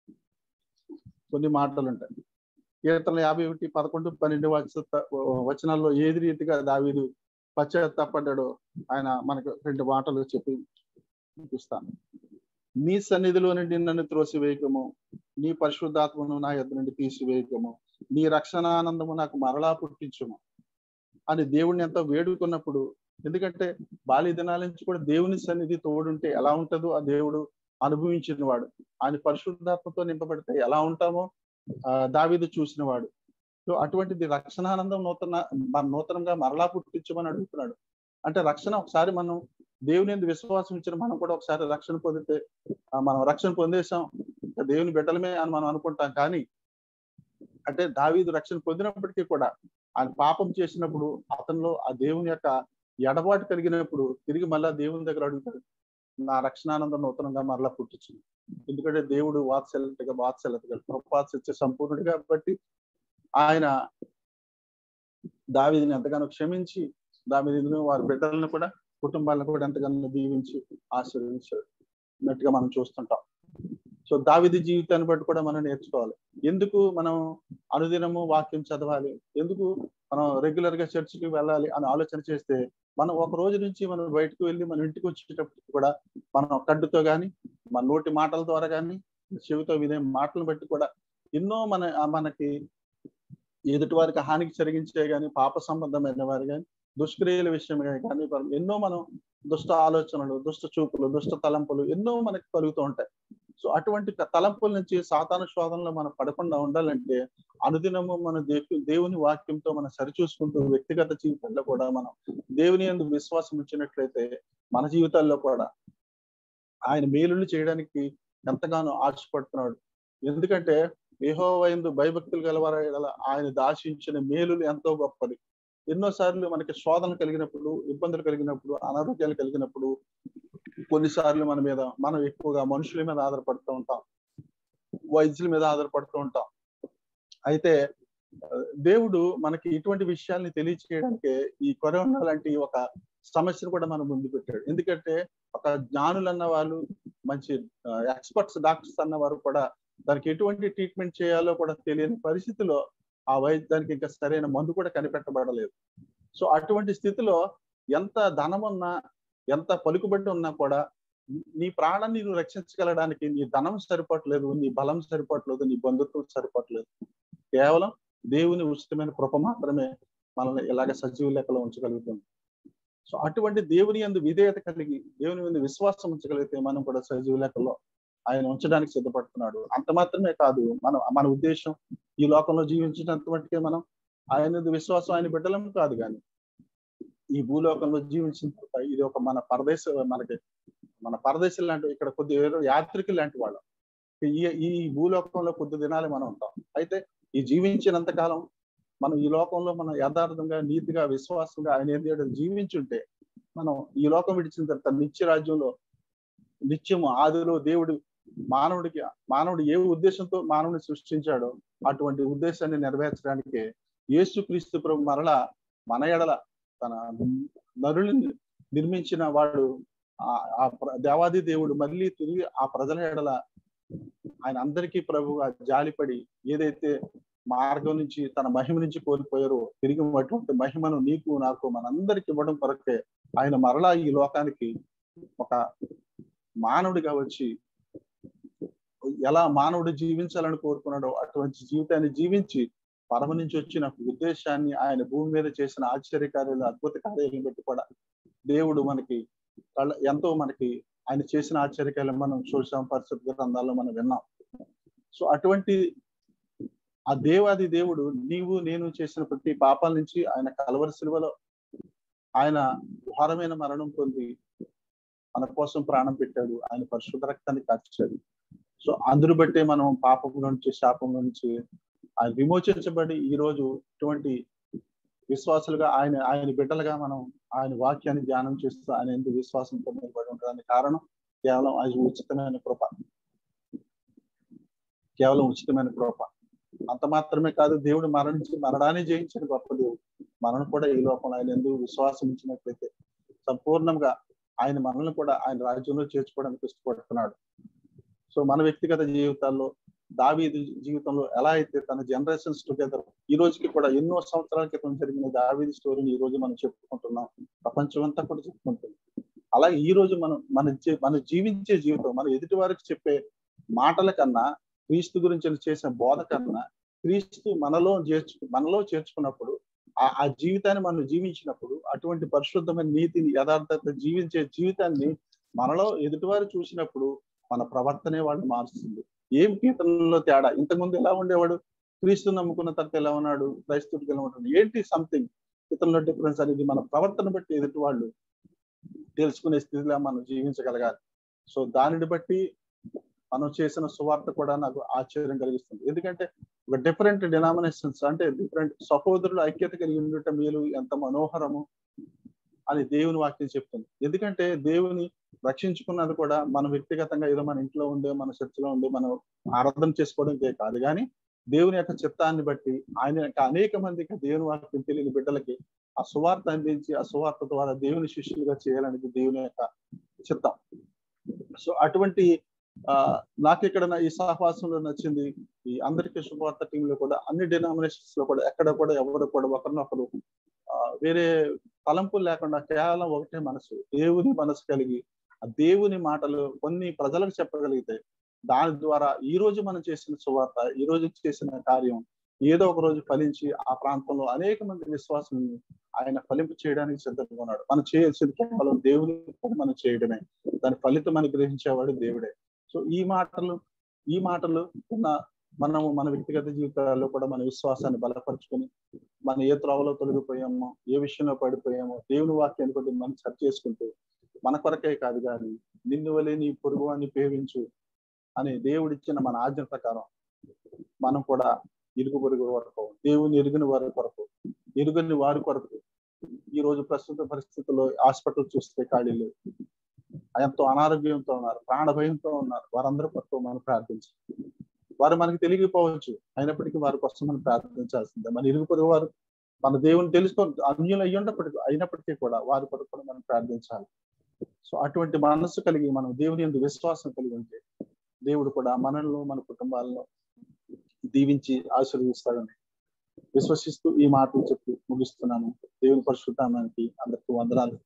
కొన్ని మాటలు ఉంటాయి కీర్తనలు యాభై ఒకటి పదకొండు పన్నెండు వచ వచనాల్లో ఏది రీతిగా దావీదు పశ్చాత్తాపడ్డాడో ఆయన మనకు రెండు మాటలు చెప్పి చూపిస్తాను నీ సన్నిధిలో నుండి నన్ను త్రోసివేయకము నీ పరిశుద్ధాత్మను నా ఎద్దు నుండి తీసివేయకము నీ రక్షణానందము నాకు మరలా పుట్టించుము అని దేవుడిని ఎంతో వేడుకున్నప్పుడు ఎందుకంటే బాల్య దినాల నుంచి కూడా దేవుని సన్నిధి తోడుంటే ఎలా ఉంటుందో ఆ దేవుడు అనుభవించిన వాడు ఆయన పరిశుద్ధాత్మతో నింపబడితే ఎలా ఉంటామో ఆ దావీదు చూసిన వాడు సో అటువంటిది రక్షణానందం నూతన మన నూతనంగా మరలా పుట్టించమని అడుగుతున్నాడు అంటే రక్షణ ఒకసారి మనం దేవుని ఎందుకు విశ్వాసం ఇచ్చిన మనం కూడా ఒకసారి రక్షణ పొందితే ఆ, మనం రక్షణ పొందేసాం ఇంకా దేవుని బిడ్డలమే అని మనం అనుకుంటాం కానీ అంటే దావీదు రక్షణ పొందినప్పటికీ కూడా ఆయన పాపం చేసినప్పుడు అతనిలో ఆ దేవుని యొక్క ఎడబాటు కలిగినప్పుడు తిరిగి మళ్ళా దేవుని దగ్గర అడుగుతాడు నా రక్షణానందం నూతనంగా మరలా పుట్టించింది ఎందుకంటే దేవుడు వాత్సల్యతగా వాత్సల్యతగా కృపాత్సత్య సంపూర్ణుడు కాబట్టి ఆయన దావీదిని ఎంతగానో క్షమించి దావీదిని వారి బిడ్డలను కూడా కుటుంబాలను కూడా ఎంతగానో దీవించి ఆశీర్వదించాడు అన్నట్టుగా మనం చూస్తుంటాం సో దావిది జీవితాన్ని బట్టి కూడా మనం నేర్చుకోవాలి ఎందుకు మనం అనుదినము వాక్యం చదవాలి ఎందుకు మనం రెగ్యులర్ గా చర్చికి వెళ్ళాలి అని ఆలోచన చేస్తే మనం ఒక రోజు నుంచి మనం బయటకు వెళ్ళి మన ఇంటికి వచ్చేటప్పుడు కూడా మనం కడ్డుతో గాని మన నోటి మాటల ద్వారా కానీ చెవితో వినే మాటలను బట్టి కూడా ఎన్నో మన మనకి ఎదుటి వారికి హానికి జరిగించే గాని పాప సంబంధమైన వారు కానీ దుష్క్రియల విషయమే కానీ మనం ఎన్నో మనం దుష్ట ఆలోచనలు దుష్ట చూపులు దుష్ట తలంపులు ఎన్నో మనకి కలుగుతూ ఉంటాయి సో అటువంటి తలంపుల నుంచి సాతాన శోధనలో మనం పడకుండా ఉండాలంటే అనుదినము మన దే- దేవుని వాక్యంతో మనం సరిచూసుకుంటూ వ్యక్తిగత జీవితంలో కూడా మనం దేవుని ఎందుకు విశ్వాసం ఇచ్చినట్లయితే మన జీవితాల్లో కూడా ఆయన మేలులు చేయడానికి ఎంతగానో ఆశపడుతున్నాడు ఎందుకంటే ఏహోవైందు భయభక్తులు గలవారు ఎడల ఆయన దాశించిన మేలులు ఎంతో గొప్పది ఎన్నోసార్లు మనకి శోధన కలిగినప్పుడు ఇబ్బందులు కలిగినప్పుడు అనారోగ్యాలు కలిగినప్పుడు కొన్నిసార్లు మన మీద మనం ఎక్కువగా మనుషుల మీద ఆధారపడుతూ ఉంటాం వైద్యుల మీద ఆధారపడుతూ ఉంటాం అయితే ఆ, దేవుడు మనకి ఇటువంటి విషయాల్ని తెలియచేయడానికి ఈ కరోనా లాంటి ఒక సమస్యను కూడా మనం ముందు పెట్టాడు ఎందుకంటే ఒక జ్ఞానులు అన్న వాళ్ళు మంచి ఎక్స్పర్ట్స్ డాక్టర్స్ అన్న వారు కూడా దానికి ఎటువంటి ట్రీట్మెంట్ చేయాలో కూడా తెలియని పరిస్థితిలో ఆ వైద్యానికి ఇంకా సరైన మందు కూడా కనిపెట్టబడలేదు సో అటువంటి స్థితిలో ఎంత ధనం ఉన్నా ఎంత పలుకుబడి ఉన్నా కూడా నీ ప్రాణాన్ని నువ్వు రక్షించగలడానికి నీ ధనం సరిపోవట్లేదు నీ బలం సరిపోవట్లేదు నీ బంధుత్వం సరిపోవట్లేదు కేవలం దేవుని ఉచితమైన కృప మాత్రమే మనల్ని ఇలాగ సజీవ లెక్కలో ఉంచగలుగుతుంది సో అటువంటి దేవుని అందు విధేయత కలిగి దేవుని మీద విశ్వాసం ఉంచగలిగితే మనం కూడా సజీవ లెక్కలో ఆయన ఉంచడానికి సిద్ధపడుతున్నాడు అంత మాత్రమే కాదు మన మన ఉద్దేశం ఈ లోకంలో జీవించినంత మట్టుకే మనం ఆయన మీద విశ్వాసం ఆయన బిడ్డలం కాదు కానీ ఈ భూలోకంలో జీవించిన తర్వాత ఇది ఒక మన పరదేశ మనకి మన పరదేశం లాంటి ఇక్కడ కొద్ది యాత్రికులు లాంటి వాళ్ళం ఈ ఈ భూలోకంలో కొద్ది దినాలే మనం ఉంటాం అయితే ఈ జీవించినంత కాలం మనం ఈ లోకంలో మనం యథార్థంగా నీతిగా విశ్వాసంగా ఆయన ఏం చేయడం జీవించుంటే మనం ఈ లోకం విడిచిన తర్వాత నిత్య రాజ్యంలో నిత్యము ఆదిలో దేవుడు మానవుడికి మానవుడు ఏ ఉద్దేశంతో మానవుని సృష్టించాడో అటువంటి ఉద్దేశాన్ని నెరవేర్చడానికి యేసుక్రీస్తు ప్రభు మరలా మన ఎడల తన నరుని నిర్మించిన వాడు ఆ ఆ ప్ర- దేవాది దేవుడు మళ్ళీ తిరిగి ఆ ప్రజల ఎడల ఆయన అందరికీ ప్రభు జాలిపడి ఏదైతే మార్గం నుంచి తన మహిమ నుంచి కోల్పోయారో తిరిగి అటువంటి మహిమను నీకు నాకు మనందరికి ఇవ్వడం కొరకే ఆయన మరలా ఈ లోకానికి ఒక మానవుడిగా వచ్చి ఎలా మానవుడు జీవించాలని కోరుకున్నాడో అటువంటి జీవితాన్ని జీవించి పరమ నుంచి వచ్చిన ఉద్దేశాన్ని ఆయన భూమి మీద చేసిన ఆశ్చర్య కార్యాలు అద్భుత కార్యాలను బట్టి కూడా దేవుడు మనకి కళ్ళ ఎంతో మనకి ఆయన చేసిన ఆశ్చర్యకార్యాలు మనం చూసాం పరిశుద్ధ గ్రంథాల్లో మనం విన్నాం సో అటువంటి ఆ దేవాది దేవుడు నీవు నేను చేసిన ప్రతి పాపాల నుంచి ఆయన కలవరి శిలువలో ఆయన ఘోరమైన మరణం పొంది మన కోసం ప్రాణం పెట్టాడు ఆయన పరిశుద్ధ రక్తాన్ని కార్చాడు సో అందును బట్టే మనం పాపం నుంచి శాపం నుంచి ఆయన విమోచించబడి ఈ రోజు ఇటువంటి విశ్వాసులుగా ఆయన ఆయన బిడ్డలుగా మనం ఆయన వాక్యాన్ని ధ్యానం చేస్తూ ఆయన ఎందుకు విశ్వాసంతో నిలబడి ఉండడానికి కారణం కేవలం అది ఉచితమైన కృప కేవలం ఉచితమైన కృప అంత మాత్రమే కాదు దేవుడు మరణించి మరణాన్ని జయించిన గొప్ప దేవుడు మరణం కూడా ఈ లోపల ఆయన ఎందుకు విశ్వాసం ఇచ్చినట్లయితే సంపూర్ణంగా ఆయన మనల్ని కూడా ఆయన రాజ్యంలో చేర్చుకోవడానికి ఇష్టపడుతున్నాడు సో మన వ్యక్తిగత జీవితాల్లో దావీదు జీవితంలో ఎలా అయితే తన జనరేషన్స్ టుగెదర్ ఈ రోజుకి కూడా ఎన్నో సంవత్సరాల క్రితం జరిగిన దావీది స్టోరీని ఈ రోజు మనం చెప్పుకుంటున్నాం ప్రపంచం అంతా కూడా చెప్పుకుంటుంది అలాగే ఈ రోజు మనం మన జీ- మన జీవించే జీవితం మన ఎదుటి వారికి చెప్పే మాటల కన్నా క్రీస్తు గురించి చేసిన బోధ కన్నా క్రీస్తు మనలో చేర్చు మనలో చేర్చుకున్నప్పుడు ఆ ఆ జీవితాన్ని మనం జీవించినప్పుడు అటువంటి పరిశుద్ధమైన నీతిని యథార్థత జీవించే జీవితాన్ని మనలో ఎదుటివారు చూసినప్పుడు మన ప్రవర్తనే వాళ్ళు మారుస్తుంది ఏం కీర్తనలో తేడా ఇంతకుముందు ఎలా ఉండేవాడు క్రీస్తు నమ్ముకున్న తర్వాత ఎలా ఉన్నాడు క్రైస్తవుడికి ఎలా ఉన్నాడు ఏంటి సంథింగ్ కీర్తనలో డిఫరెన్స్ అనేది మన ప్రవర్తన బట్టి ఎదుటి వాళ్ళు తెలుసుకునే స్థితిలో మనం జీవించగలగాలి సో దానిని బట్టి మనం చేసిన సువార్త కూడా నాకు ఆశ్చర్యం కలిగిస్తుంది ఎందుకంటే ఒక డిఫరెంట్ డినామినేషన్స్ అంటే డిఫరెంట్ సహోదరులు ఐక్యత కలిగి ఉండటం మేలు ఎంత మనోహరము అని దేవుని వాక్యం చెప్తుంది ఎందుకంటే దేవుని రక్షించుకున్నది కూడా మన వ్యక్తిగతంగా ఏదో మన ఇంట్లో ఉండే మన చర్చలో ఉండే మనం ఆరాధన చేసుకోవడంకే కాదు కానీ దేవుని యొక్క చిత్తాన్ని బట్టి ఆయన యొక్క అనేక మందికి దేవుని వాక్యం తెలియని బిడ్డలకి ఆ సువార్త అందించి ఆ సువార్త ద్వారా దేవుని శిష్యులుగా చేయాలనేది దేవుని యొక్క చిత్తం సో అటువంటి ఆ నాకు ఇక్కడ నా ఈ సహవాసంలో నచ్చింది ఈ అందరికీ శుభవార్త టీంలో కూడా అన్ని డినామినేషన్స్ లో కూడా ఎక్కడ కూడా ఎవరు కూడా ఒకరినొకరు ఆ, వేరే తలంపులు లేకుండా కేవలం ఒకటే మనసు దేవుని మనసు కలిగి ఆ దేవుని మాటలు కొన్ని ప్రజలకు చెప్పగలిగితే దాని ద్వారా ఈ రోజు మనం చేసిన సువార్త ఈ రోజు చేసిన కార్యం ఏదో ఒక రోజు ఫలించి ఆ ప్రాంతంలో అనేక మంది విశ్వాసం ఆయన ఫలింపు చేయడానికి సిద్ధంగా ఉన్నాడు మనం చేయాల్సింది కేవలం దేవుని మనం చేయడమే దాని ఫలితం అని గ్రహించేవాడు దేవుడే సో ఈ మాటలు ఈ మాటలు ఉన్న మనము మన వ్యక్తిగత జీవితాల్లో కూడా మన విశ్వాసాన్ని బలపరుచుకొని మనం ఏ త్రోవలో తొలగిపోయామో ఏ విషయంలో పడిపోయామో దేవుని వాక్యాన్ని కొద్ది మనం సరి చేసుకుంటూ మన కొరకే కాదు కానీ నిన్ను వలె నీ పొరుగు అని పేవించు అని దేవుడిచ్చిన మన ఆజ్ఞ ప్రకారం మనం కూడా ఇరుగు పొరుగు వరకు దేవుని ఎరుగని వారి కొరకు ఎరుగని వారి కొరకు ఈ రోజు ప్రస్తుత పరిస్థితుల్లో హాస్పిటల్ చూస్తే ఖాళీలు ఎంతో అనారోగ్యంతో ఉన్నారు ప్రాణ భయంతో ఉన్నారు వారందరూ కొరకు మనం ప్రార్థించాలి వారు మనకి తెలియకపోవచ్చు అయినప్పటికీ వారి కోసం మనం ప్రార్థించాల్సిందే మన ఇరుగు పొరుగు వారు మన దేవుని తెలుసుకో అన్యులు అయ్యున్నప్పటికీ అయినప్పటికీ కూడా వారి కొరకు కూడా మనం ప్రార్థించాలి సో అటువంటి మనస్సు కలిగి మనం దేవుని ఎందు విశ్వాసం కలిగి ఉంటే దేవుడు కూడా మనల్ని మన కుటుంబాలను దీవించి ఆశీర్వదిస్తాడని విశ్వసిస్తూ ఈ మాటలు చెప్పి ముగిస్తున్నాను దేవుని పరిశుద్ధానికి అందరికీ వందనాలు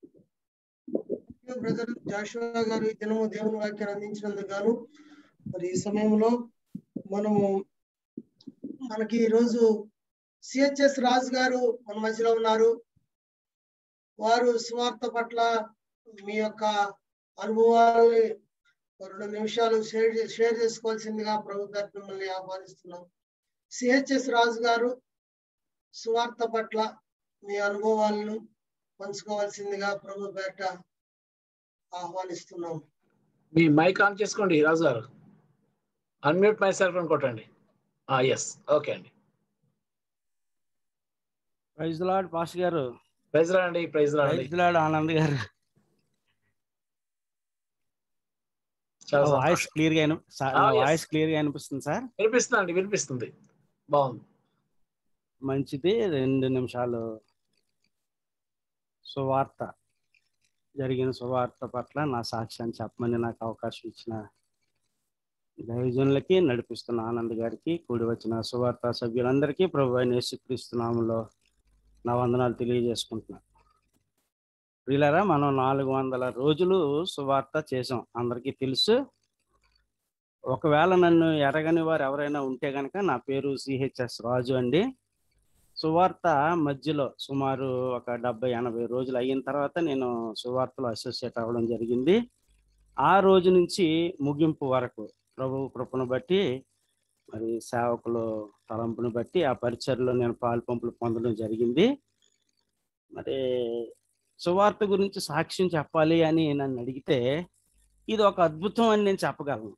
బ్రదర్ జాషువా గారు ఈ దినము దేవుని వాక్యాన్ని అందించినందుకు గాను మరి ఈ సమయంలో మనము మనకి ఈ రోజు సిహెచ్ఎస్ రాజు గారు మన మధ్యలో ఉన్నారు వారు స్వార్థ పట్ల మీ యొక్క అనుభవాలని రెండు నిమిషాలు షేర్ చే- షేర్ చేసుకోవాల్సిందిగా ప్రభు గారు మిమ్మల్ని ఆహ్వానిస్తున్నాం సిహెచ్ఎస్ రాజు గారు సువార్త పట్ల మీ అనుభవాలను పంచుకోవాల్సిందిగా ప్రభు పేట ఆహ్వానిస్తున్నాం మీ మైక్ ఆన్ చేసుకోండి రాజు గారు అన్మ్యూట్ మై సెల్ఫ్ అని కొట్టండి ఎస్ ఓకే అండి ప్రైజ్ లాడ్ పాస్ గారు ప్రైజ్ రాండి ప్రైజ్ రాండి ప్రైజ్ లాడ్ ఆనంద్ గారు చాలా వాయిస్ సంతోషం. క్లియర్ గా విని- సార్, Ah, నా yes. వాయిస్ క్లియర్ గా అనిపిస్తుంది సార్ వినిపిస్తుందండి వినిపిస్తుంది బాగుంది మంచిది రెండు నిమిషాలు సువార్త జరిగిన సువార్త పట్ల నా సాక్ష్యాన్ని చెప్పమని నాకు అవకాశం ఇచ్చిన దైవజనులకి నడిపిస్తున్న ఆనంద్ గారికి కూడి వచ్చిన సువార్త సభ్యులందరికీ ప్రభు అయిన యేసుక్రీస్తు నామంలో నా వందనాలు తెలియజేసుకుంటున్నాను ప్రియులారా మనం నాలుగు వందల రోజులు సువార్త చేసాం అందరికీ తెలుసు ఒకవేళ నన్ను ఎరగని వారు ఎవరైనా ఉంటే కనుక నా పేరు సిహెచ్ఎస్ రాజు అండి సువార్త మధ్యలో సుమారు ఒక డెబ్బై ఎనభై రోజులు అయిన తర్వాత నేను సువార్తలో అసోసియేట్ అవ్వడం జరిగింది ఆ రోజు నుంచి ముగింపు వరకు ప్రభు కృపను బట్టి మరి సేవకులు తలంపును బట్టి ఆ పరిచయలో నేను పాలు పంపులు పొందడం జరిగింది మరి సువార్త గురించి సాక్ష్యం చెప్పాలి అని నన్ను అడిగితే ఇది ఒక అద్భుతం అని నేను చెప్పగలను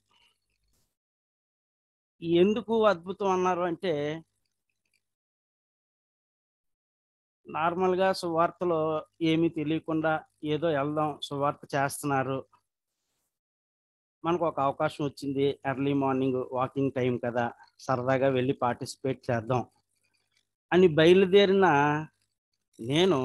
ఎందుకు అద్భుతం అన్నారు అంటే నార్మల్గా సువార్తలో ఏమీ తెలియకుండా ఏదో వెళ్దాం సువార్త చేస్తున్నారు మనకు ఒక అవకాశం వచ్చింది ఎర్లీ మార్నింగ్ వాకింగ్ టైం కదా సరదాగా వెళ్ళి పార్టిసిపేట్ చేద్దాం అని బయలుదేరిన నేను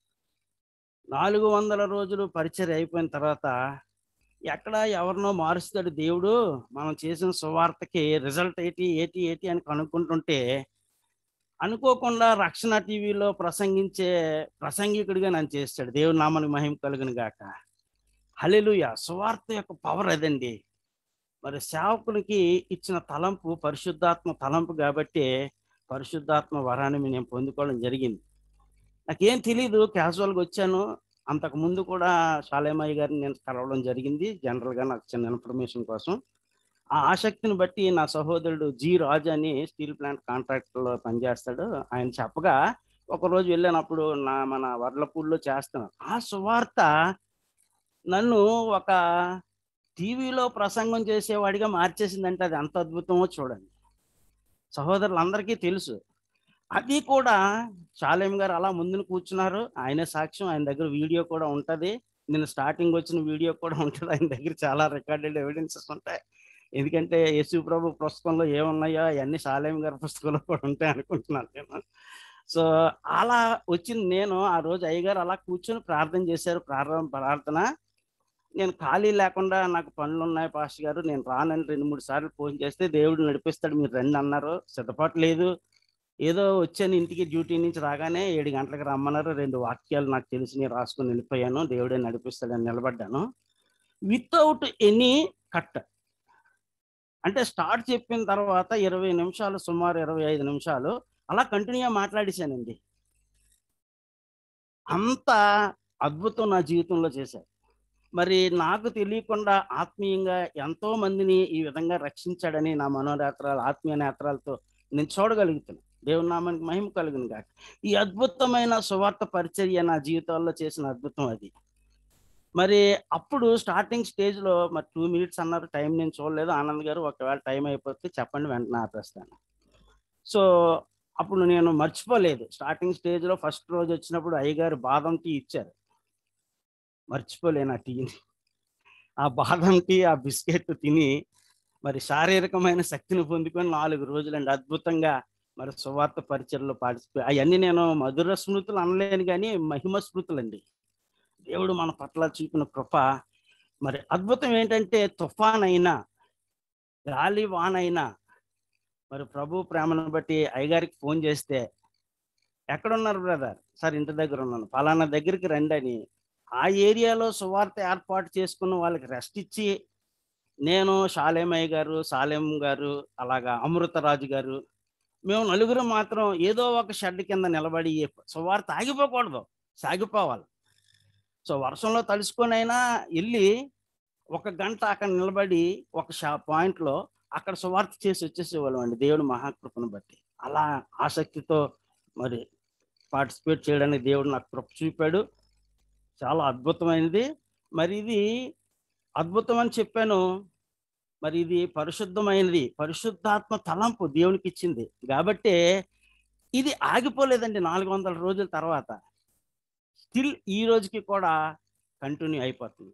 నాలుగు వందల రోజులు పరిచయం అయిపోయిన తర్వాత ఎక్కడ ఎవరినో మారుస్తాడు దేవుడు మనం చేసిన సువార్తకి రిజల్ట్ ఏంటి ఏటి ఏటి అని కనుక్కుంటుంటే అనుకోకుండా రక్షణ టీవీలో ప్రసంగించే ప్రసంగికుడిగా నన్ను చేస్తాడు దేవుడు నామానికి మహిమ కలుగును గాక హలెలుయ సువార్త యొక్క పవర్ అదండి మరి సేవకునికి ఇచ్చిన తలంపు పరిశుద్ధాత్మ తలంపు కాబట్టి పరిశుద్ధాత్మ వరాన్ని నేను పొందుకోవడం జరిగింది నాకేం తెలీదు క్యాజువల్గా వచ్చాను అంతకు ముందు కూడా శాలేమయ్య గారిని నేను కలవడం జరిగింది జనరల్గా నాకు చిన్న ఇన్ఫర్మేషన్ కోసం ఆ ఆసక్తిని బట్టి నా సహోదరుడు జి రాజు అని స్టీల్ ప్లాంట్ కాంట్రాక్ట్లో పనిచేస్తాడు ఆయన చెప్పగా ఒకరోజు వెళ్ళినప్పుడు నా మన వడ్లపూడిలో చేస్తాను ఆ సువార్త నన్ను ఒక టీవీలో ప్రసంగం చేసేవాడిగా మార్చేసిందంటే అది ఎంత అద్భుతమో చూడండి సహోదరులందరికీ తెలుసు అది కూడా శాలేం గారు అలా ముందున కూర్చున్నారు ఆయనే సాక్ష్యం ఆయన దగ్గర వీడియో కూడా ఉంటది నేను స్టార్టింగ్ వచ్చిన వీడియో కూడా ఉంటుంది ఆయన దగ్గర చాలా రికార్డెడ్ ఎవిడెన్సెస్ ఉంటాయి ఎందుకంటే యేసు ప్రభు పుస్తకంలో ఏమున్నాయో అవన్నీ శాలేం గారి పుస్తకంలో కూడా ఉంటాయి అనుకుంటున్నాను నేను సో అలా వచ్చింది నేను ఆ రోజు అయ్యగారు అలా కూర్చొని ప్రార్థన చేశారు ప్రారంభ ప్రార్థన నేను ఖాళీ లేకుండా నాకు పనులు ఉన్నాయి పాస్టర్ గారు నేను రానని రెండు మూడు సార్లు ఫోన్ చేస్తే దేవుడు నడిపిస్తాడు మీరు రండి అన్నారు సిద్ధపాటు లేదు ఏదో వచ్చాను ఇంటికి డ్యూటీ నుంచి రాగానే ఏడు గంటలకు రమ్మన్నారు రెండు వాక్యాలు నాకు తెలిసి రాసుకొని వెళ్ళిపోయాను దేవుడే నడిపిస్తాడని నిలబడ్డాను వితౌట్ ఎనీ కట్ అంటే స్టార్ట్ చెప్పిన తర్వాత ఇరవై నిమిషాలు సుమారు ఇరవై ఐదు నిమిషాలు అలా కంటిన్యూగా మాట్లాడేశానండి అంత అద్భుతం నా జీవితంలో చేశారు మరి నాకు తెలియకుండా ఆత్మీయంగా ఎంతో మందిని ఈ విధంగా రక్షించాడని నా మనోనేత్రాలు ఆత్మీయ నేత్రాలతో నేను చూడగలుగుతున్నాను దేవుని నామానికి మహిమ కలుగును కాక ఈ అద్భుతమైన సువార్త పరిచర్య నా జీవితాల్లో చేసిన అద్భుతం అది మరి అప్పుడు స్టార్టింగ్ స్టేజ్ లో మరి టూ మినిట్స్ అన్నారు టైం నేను చూడలేదు ఆనంద్ గారు ఒకవేళ టైం అయిపోతే చెప్పండి వెంటనే ఆపేస్తాను సో అప్పుడు నేను మర్చిపోలేదు స్టార్టింగ్ స్టేజ్ లో ఫస్ట్ రోజు వచ్చినప్పుడు అయ్యగారు బాదం టీ ఇచ్చారు మర్చిపోలేను ఆ టీని ఆ బాదం టీ ఆ బిస్కెట్ తిని మరి శారీరకమైన శక్తిని పొందుకొని నాలుగు రోజులండి అద్భుతంగా మరి సువార్త పరిచయలో పార్టిసిపేట్ అవన్నీ నేను మధుర స్మృతులు అనలేను కానీ మహిమ స్మృతులండి దేవుడు మన పట్ల చూపిన కృప మరి అద్భుతం ఏంటంటే తుఫాన్ అయినా గాలి వానైనా మరి ప్రభు ప్రేమను బట్టి అయ్యగారికి ఫోన్ చేస్తే ఎక్కడున్నారు బ్రదర్ సార్ ఇంటి దగ్గర ఉన్నాను ఫలానా దగ్గరికి రండి అని ఆ ఏరియాలో సువార్త ఏర్పాటు చేసుకున్న వాళ్ళకి రెస్ట్ ఇచ్చి నేను షాలేమయ్య గారు సాలేం గారు అలాగా అమృతరాజు గారు మేము నలుగురు మాత్రం ఏదో ఒక షెడ్ కింద నిలబడి సువార్త ఆగిపోకూడదు సాగిపోవాలి సో వర్షంలో తడుచుకొని అయినా వెళ్ళి ఒక గంట అక్కడ నిలబడి ఒక షా పాయింట్లో అక్కడ సువార్త చేసి వచ్చేసేవాళ్ళం అండి దేవుడు మహాకృపను బట్టి అలా ఆసక్తితో మరి పార్టిసిపేట్ చేయడానికి దేవుడు నాకు కృప చూపాడు చాలా అద్భుతమైనది మరి ఇది అద్భుతం అని చెప్పాను మరి ఇది పరిశుద్ధమైనది పరిశుద్ధాత్మ తలంపు దేవునికి ఇచ్చింది కాబట్టి ఇది ఆగిపోలేదండి నాలుగు వందల రోజుల తర్వాత స్టిల్ ఈ రోజుకి కూడా కంటిన్యూ అయిపోతుంది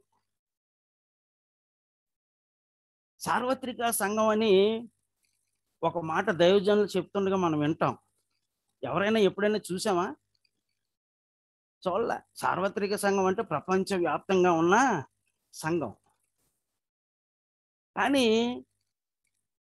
సార్వత్రిక సంఘం అని ఒక మాట దైవజనులు చెప్తుండగా మనం వింటాం ఎవరైనా ఎప్పుడైనా చూసామా చూడలే సార్వత్రిక సంఘం అంటే ప్రపంచ వ్యాప్తంగా ఉన్న సంఘం కానీ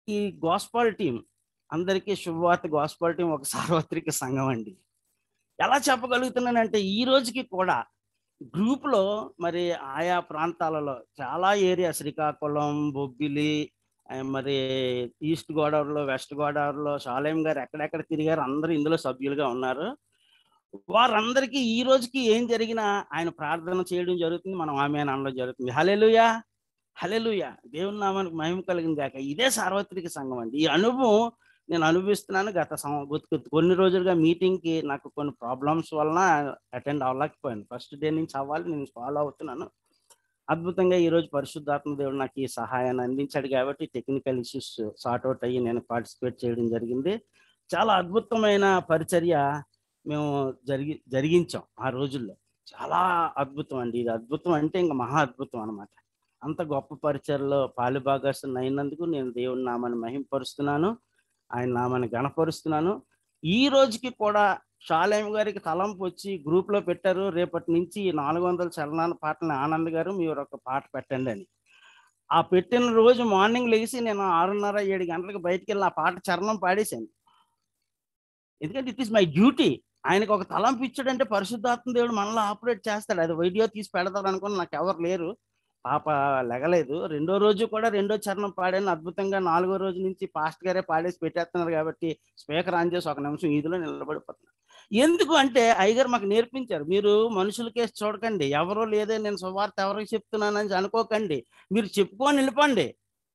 ఈ గోస్పాల్ టీం అందరికీ శుభవార్త గోస్పాల్ టీం ఒక సార్వత్రిక సంఘం అండి ఎలా చెప్పగలుగుతున్నానంటే ఈ రోజుకి కూడా గ్రూప్లో మరి ఆయా ప్రాంతాలలో చాలా ఏరియా శ్రీకాకుళం బొబ్బిలి ఆ, మరి ఈస్ట్ గోదావరిలో వెస్ట్ గోదావరిలో షాలేం గారు ఎక్కడెక్కడ తిరిగారు అందరూ ఇందులో సభ్యులుగా ఉన్నారు వారందరికీ ఈ రోజుకి ఏం జరిగినా ఆయన ప్రార్థన చేయడం జరుగుతుంది మనం ఆమె అనడం జరుగుతుంది హలెలుయా హలెలుయా దేవుని నామానికి మహిమ కలిగింది కాక ఇదే సార్వత్రిక సంఘం అండి ఈ అనుభవం నేను అనుభవిస్తున్నాను గత సం- గొ- కొన్ని రోజులుగా మీటింగ్ కి నాకు కొన్ని ప్రాబ్లమ్స్ వలన అటెండ్ అవ్వలేకపోయాను ఫస్ట్ డే నుంచి అవ్వాలి నేను ఫాలో అవుతున్నాను అద్భుతంగా ఈ రోజు పరిశుద్ధాత్మ దేవుడు నాకు ఈ సహాయాన్ని అందించాడు కాబట్టి టెక్నికల్ ఇష్యూస్ సార్ట్అవుట్ అయ్యి నేను పార్టిసిపేట్ చేయడం జరిగింది చాలా అద్భుతమైన పరిచర్య మేము జరిగి జరిగించాం ఆ రోజుల్లో చాలా అద్భుతం అండి ఇది అద్భుతం అంటే ఇంకా మహా అద్భుతం అనమాట అంత గొప్ప పరిచయలో పాలుభాగస్తున్న అయినందుకు నేను దేవుని నామాన్ని మహింపరుస్తున్నాను ఆయన నామాన్ని గణపరుస్తున్నాను ఈ రోజుకి కూడా షాలేం గారికి తలంపు వచ్చి గ్రూప్ లో పెట్టారు రేపటి నుంచి నాలుగు వందల చలనాల పాటలను ఆనంద్ గారు మీరు ఒక పాట పెట్టండి అని ఆ పెట్టిన రోజు మార్నింగ్ లేచి నేను ఆరున్నర ఏడు గంటలకు బయటికి వెళ్ళి ఆ పాట చరణం పాడేశాను ఎందుకంటే ఇట్ ఈస్ మై డ్యూటీ ఆయనకు ఒక తలంపు ఇచ్చాడంటే పరిశుద్ధాత్మ దేవుడు మనలో ఆపరేట్ చేస్తాడు అది వీడియో తీసి పెడతాడు అనుకుని నాకు ఎవరు లేరు పాప లెగలేదు రెండో రోజు కూడా రెండో చరణం పాడాను అద్భుతంగా నాలుగో రోజు నుంచి పాస్ట్ గారే పాడేసి పెట్టేస్తున్నారు కాబట్టి స్పీకర్ ఆన్ చేసి ఒక నిమిషం ఈదులో నిలబడిపోతున్నారు ఎందుకు అంటే అయ్యగారు మాకు నేర్పించారు మీరు మనుషులకే చూడకండి ఎవరో లేదే నేను సువార్త ఎవరికి చెప్తున్నానని అనుకోకండి మీరు చెప్పుకొని నిలపండి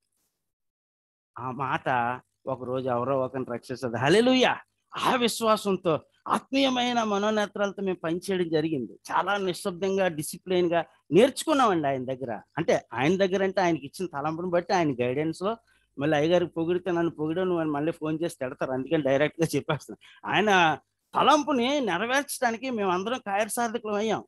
ఆ మాట ఒక రోజు ఎవరో ఒకరిని రక్షిస్తుంది హలెలుయ్యా ఆ విశ్వాసంతో ఆత్మీయమైన మనోనేత్రాలతో మేము పనిచేయడం జరిగింది చాలా నిశ్శబ్దంగా డిసిప్లైన్ గా నేర్చుకున్నామండి ఆయన దగ్గర అంటే ఆయన దగ్గర అంటే ఆయనకి ఇచ్చిన తలంపుని బట్టి ఆయన గైడెన్స్ లో మళ్ళీ అయ్యగారికి పొగిడితే నన్ను పొగిడే నువ్వు అని మళ్ళీ ఫోన్ చేసి తిడతారు అందుకని డైరెక్ట్ గా చెప్పేస్తాను ఆయన తలంపుని నెరవేర్చడానికి మేము అందరం కాయసార్థకులం అయ్యాం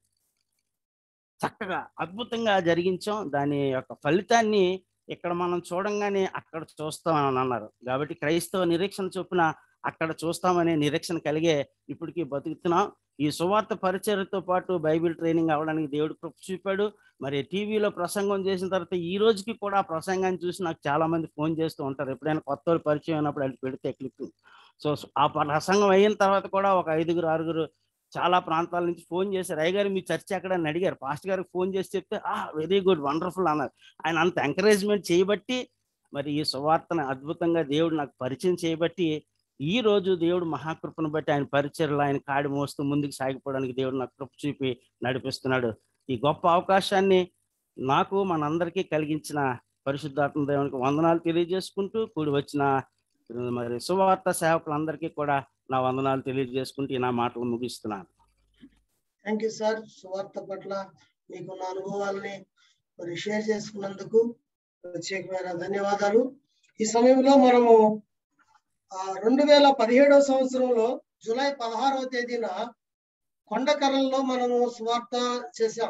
చక్కగా అద్భుతంగా జరిగించాం దాని యొక్క ఫలితాన్ని ఇక్కడ మనం చూడంగానే అక్కడ చూస్తామని అన్నారు కాబట్టి క్రైస్తవ నిరీక్షణ చొప్పున అక్కడ చూస్తామనే నిరీక్షణ కలిగే ఇప్పటికీ బతుకుతున్నాం ఈ సువార్త పరిచయతో పాటు బైబిల్ ట్రైనింగ్ అవ్వడానికి దేవుడు కృప చూపాడు మరి టీవీలో ప్రసంగం చేసిన తర్వాత ఈ రోజుకి కూడా ఆ ప్రసంగాన్ని చూసి నాకు చాలా మంది ఫోన్ చేస్తూ ఉంటారు ఎప్పుడైనా కొత్త వాళ్ళు పరిచయం అయినప్పుడు అది పెడితే క్లిప్ సో ఆ ప్రసంగం అయిన తర్వాత కూడా ఒక ఐదుగురు ఆరుగురు చాలా ప్రాంతాల నుంచి ఫోన్ చేశారు అయ్యగారు మీ చర్చ ఎక్కడ అని అడిగారు పాస్ట్ గారికి ఫోన్ చేసి చెప్తే ఆ వెరీ గుడ్ వండర్ఫుల్ అన్నారు ఆయన అంత ఎంకరేజ్మెంట్ చేయబట్టి మరి ఈ సువార్తను అద్భుతంగా దేవుడు నాకు పరిచయం చేయబట్టి ఈ రోజు దేవుడు మహాకృపను బట్టి ఆయన పరిచయలు ఆయన కాడి మోస్తూ ముందుకు సాగిపోవడానికి దేవుడు నాకు కృప చూపి నడిపిస్తున్నాడు ఈ గొప్ప అవకాశాన్ని నాకు మనందరికీ కలిగించిన పరిశుద్ధాత్మ దేవునికి వందనాలు తెలియజేసుకుంటూ కూడి వచ్చిన మరి సువార్త సేవకులందరికీ కూడా నా వందనాలు తెలియజేసుకుంటూ ఈ నా మాటలు ముగిస్తున్నాను థ్యాంక్ యూ సార్ సువార్త పట్ల మీకున్న అనుభవాలని మరి షేర్ చేసుకున్నందుకు ప్రత్యేకమైన ధన్యవాదాలు ఈ సమయంలో మనము ఆ రెండు వేల పదిహేడవ సంవత్సరంలో జూలై పదహారవ తేదీన కొండకర్రల్లో మనము సువార్త చేశాం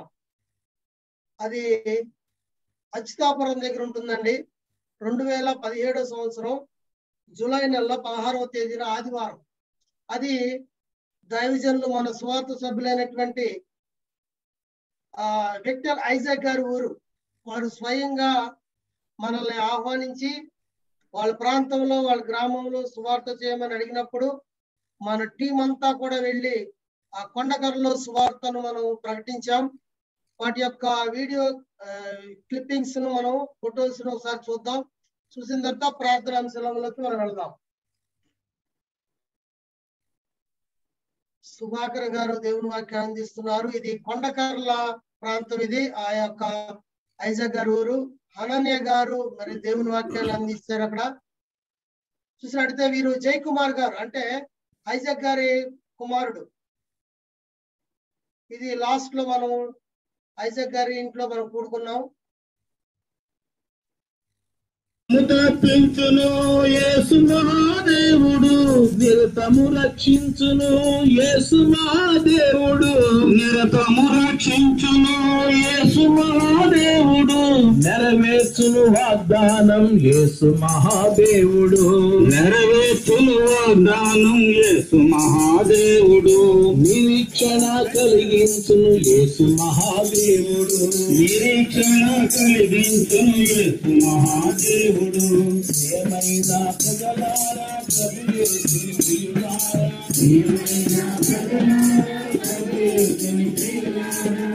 అది అచ్యుతాపురం దగ్గర ఉంటుందండి రెండు వేల పదిహేడవ సంవత్సరం జూలై నెల పదహారవ తేదీన ఆదివారం అది దైవజనులు మన సువార్త సభ్యులైనటువంటి ఆ విక్టర్ ఐజాక్ గారి ఊరు వారు స్వయంగా మనల్ని ఆహ్వానించి వాళ్ళ ప్రాంతంలో వాళ్ళ గ్రామంలో సువార్త చేయమని అడిగినప్పుడు మన టీం అంతా కూడా వెళ్ళి ఆ కొండకర్రలో సువార్తను మనం ప్రకటించాం వాటి యొక్క వీడియో క్లిప్పింగ్స్ ను మనం ఫొటోస్ ను ఒకసారి చూద్దాం చూసిన తర్వాత ప్రార్థన అంశాలలోకి మనం వెళ్దాం సుధాకర్ గారు దేవుని వాక్యం అందిస్తున్నారు ఇది కొండకర్ల ప్రాంతం ఇది ఆ యొక్క ఐజక్ గారు ఊరు అనన్య గారు మరి దేవుని వాక్యాలు అందిస్తారు అక్కడ చూసినట్టయితే వీరు జై కుమార్ గారు అంటే ఐజక్ గారి కుమారుడు ఇది లాస్ట్ లో మనం ఐజక్ గారి ఇంట్లో మనం కూడుకున్నాం తప్పించును యేసు మహాదేవుడు నిరతము రక్షించును యేసు మహాదేవుడు నిరతము రక్షించును యేసు మహాదేవుడు నెరవేర్చును వాగ్దానం యేసు మహాదేవుడు నెరవేర్చును వాగ్దానం యేసు మహాదేవుడు నిరీక్షణ కలిగించును యేసు మహాదేవుడు నిరీక్షణ కలిగించును యేసు మహాదేవుడు ఏమైనా ప్రజలారా ప్రభు యేసుని ప్రియులారా ఏమైనా ప్రజలారా ప్రభు యేసుని ప్రియులారా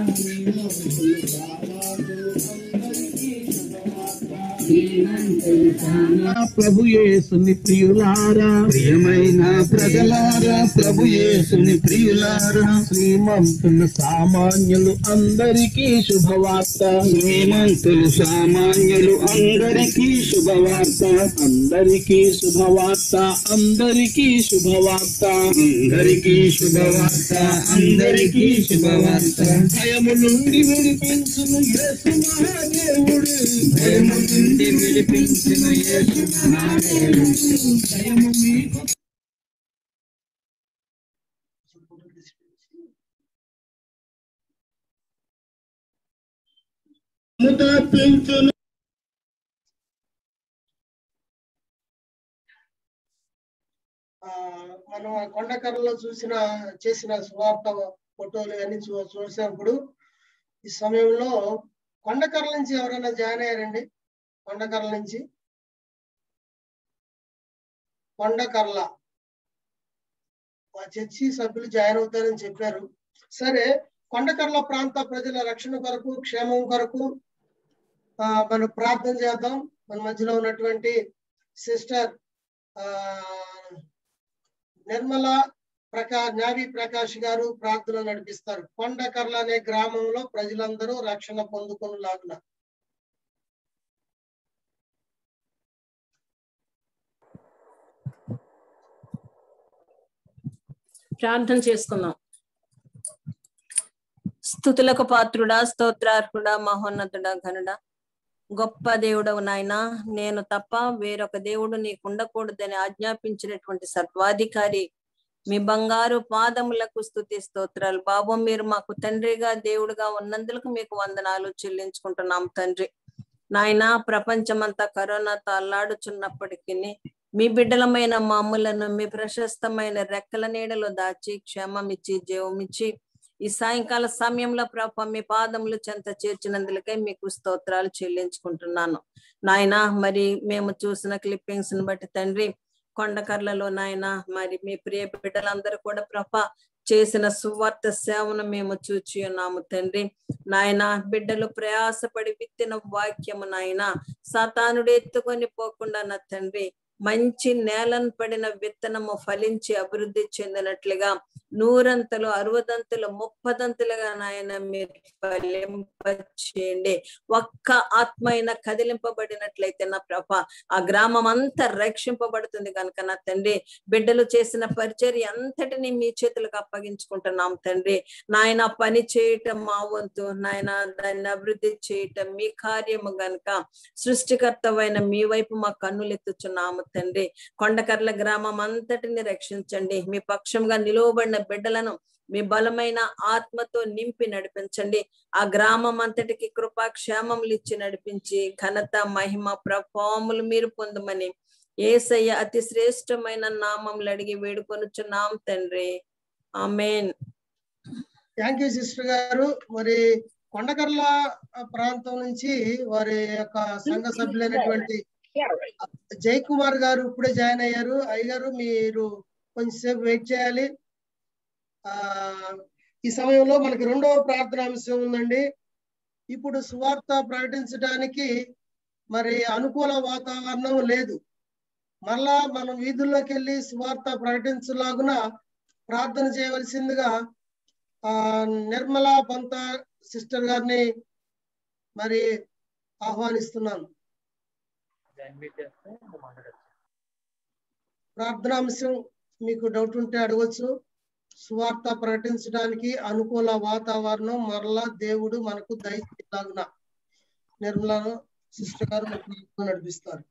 ప్రభు యేసుని ప్రియులారా ప్రియమైన ప్రజలారా ప్రభు యేసుని ప్రియులారా శ్రీమంతులు సామాన్యులు అందరికీ శుభవార్త శ్రీమంతులు సామాన్యులు అందరికీ శుభవార్త అందరికీ శుభవార్త అందరికీ శుభవార్త అందరికీ శుభవార్త అందరికీ శుభవార్త భయము నుండి విడిపించును యేసు మహాదేవుడు భయము నుండి విడిపించును యేసు మహాదేవుడు భయము మీకు తప్పించును ఆ మనం ఆ కొండకర్రలో చూసిన చేసిన సువార్త ఫోటోలు అన్ని చూ చూసినప్పుడు ఈ సమయంలో కొండకర్ర నుంచి ఎవరైనా జాయిన్ అయ్యారండి కొండకర్ల నుంచి కొండకర్ల మా చర్చి సభ్యులు జాయిన్ అవుతారని చెప్పారు సరే కొండకర్ల ప్రాంత ప్రజల రక్షణ కొరకు క్షేమం కొరకు ఆ మనం ప్రార్థన చేద్దాం మన మధ్యలో ఉన్నటువంటి సిస్టర్ ఆ నిర్మల ప్రకా నావి ప్రకాష్ గారు ప్రార్థన నడిపిస్తారు కొండకర్ల అనే గ్రామంలో ప్రజలందరూ రక్షణ పొందుకునేలాగున ప్రార్థన చేసుకుందాం స్థుతులకు పాత్రుడా స్తోత్రార్హుడా మహోన్నతుడా ఘనుడా గొప్ప దేవుడవు నాయన నేను తప్ప వేరొక దేవుడు నీకు ఉండకూడదని ఆజ్ఞాపించినటువంటి సర్వాధికారి మీ బంగారు పాదములకు స్థుతి స్తోత్రాలు బాబు మీరు మాకు తండ్రిగా దేవుడుగా ఉన్నందులకు మీకు వందనాలు చెల్లించుకుంటున్నాం తండ్రి నాయన ప్రపంచమంతా కరోనాతో అల్లాడుచున్నప్పటికీ మీ బిడ్డలమైన మామూలను మీ ప్రశస్తమైన రెక్కల నీడలో దాచి క్షేమమిచ్చి జీవమిచ్చి ఈ సాయంకాల సమయంలో ప్రభ మీ పాదములు చెంత చేర్చినందులకై మీకు స్తోత్రాలు చెల్లించుకుంటున్నాను నాయన మరి మేము చూసిన క్లిప్పింగ్స్ ని బట్టి తండ్రి కొండకర్లలో నాయన మరి మీ ప్రియ బిడ్డలందరూ కూడా ప్రభ చేసిన సువార్త సేవను మేము చూచి ఉన్నాము తండ్రి నాయన బిడ్డలు ప్రయాసపడి విత్తిన వాక్యము నాయన సాతానుడు ఎత్తుకొని పోకుండా నా తండ్రి మంచి నేలను పడిన విత్తనము ఫలించి అభివృద్ధి చెందినట్లుగా నూరంతలు అరవదంతులు ముప్పదంతులుగా నాయన మీరు ఫలింపచేయండి ఒక్క ఆత్మ అయినా కదిలింపబడినట్లయితే నా ప్రభ ఆ గ్రామం అంతా రక్షింపబడుతుంది కనుక నా తండ్రి బిడ్డలు చేసిన పరిచర్య అంతటిని మీ చేతులకు అప్పగించుకుంటున్నాం తండ్రి నాయన పని చేయటం మా వంతు నాయన దాన్ని అభివృద్ధి చేయటం మీ కార్యము గనుక సృష్టికర్తవైన మీ వైపు మా కన్నులు ఎత్తుచున్నాము తండ్రి కొండకర్ల గ్రామం అంతటిని రక్షించండి మీ పక్షంగా నిలువబడిన బిడ్డలను మీ బలమైన ఆత్మతో నింపి నడిపించండి ఆ గ్రామం అంతటికి కృపా క్షేమములు ఇచ్చి నడిపించి ఘనత మహిమ ప్రభావములు మీరు పొందమని ఏసయ్య అతి శ్రేష్టమైన నామములు అడిగి వేడుకొనుచున్నాం తండ్రి ఆమెన్ థ్యాంక్ యూ సిస్టర్ గారు మరి కొండకర్ల ప్రాంతం నుంచి వారి యొక్క సంఘ సభ్యులైనటువంటి జై కుమార్ గారు ఇప్పుడే జాయిన్ అయ్యారు అయ్యారు మీరు కొంచెంసేపు వెయిట్ చేయాలి ఆ ఈ సమయంలో మనకి రెండవ ప్రార్థన అంశం ఉందండి ఇప్పుడు సువార్త ప్రకటించడానికి మరి అనుకూల వాతావరణం లేదు మళ్ళా మనం వీధుల్లోకి వెళ్ళి సువార్త ప్రకటించలాగున ప్రార్థన చేయవలసిందిగా ఆ నిర్మల పంత సిస్టర్ గారిని మరి ఆహ్వానిస్తున్నాను ప్రార్థనాంశం మీకు డౌట్ ఉంటే అడగచ్చు సువార్త ప్రకటించడానికి అనుకూల వాతావరణం మరలా దేవుడు మనకు దయచేలాగున నిర్మల సిస్టర్ గారు మనకు నడిపిస్తారు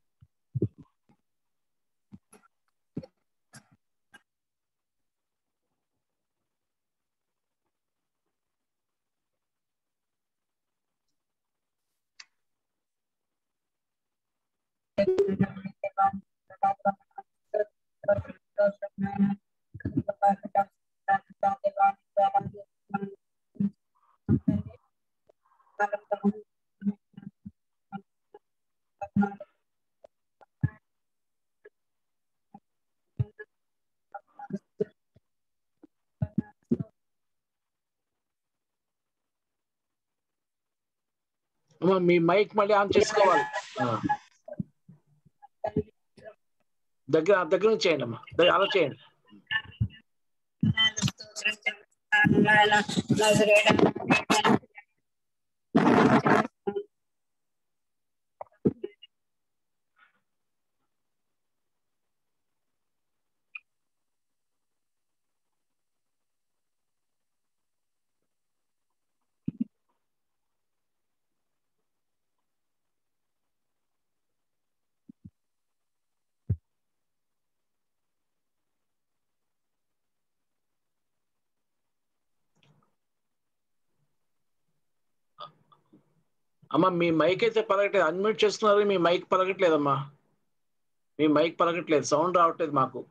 అమ్మా మీ మైక్ మళ్ళీ ఆన్ చేసుకోవాలి ఆ. దగ్గర దగ్గర నుంచి చేయండి అమ్మా దగ్గర అలా చేయండి అమ్మా మీ మైక్ అయితే పలకట్లేదు అన్మ్యూట్ చేస్తున్నారు మీ మైక్ పలకట్లేదమ్మా మీ మైక్ పలకట్లేదు సౌండ్ రావట్లేదు మాకు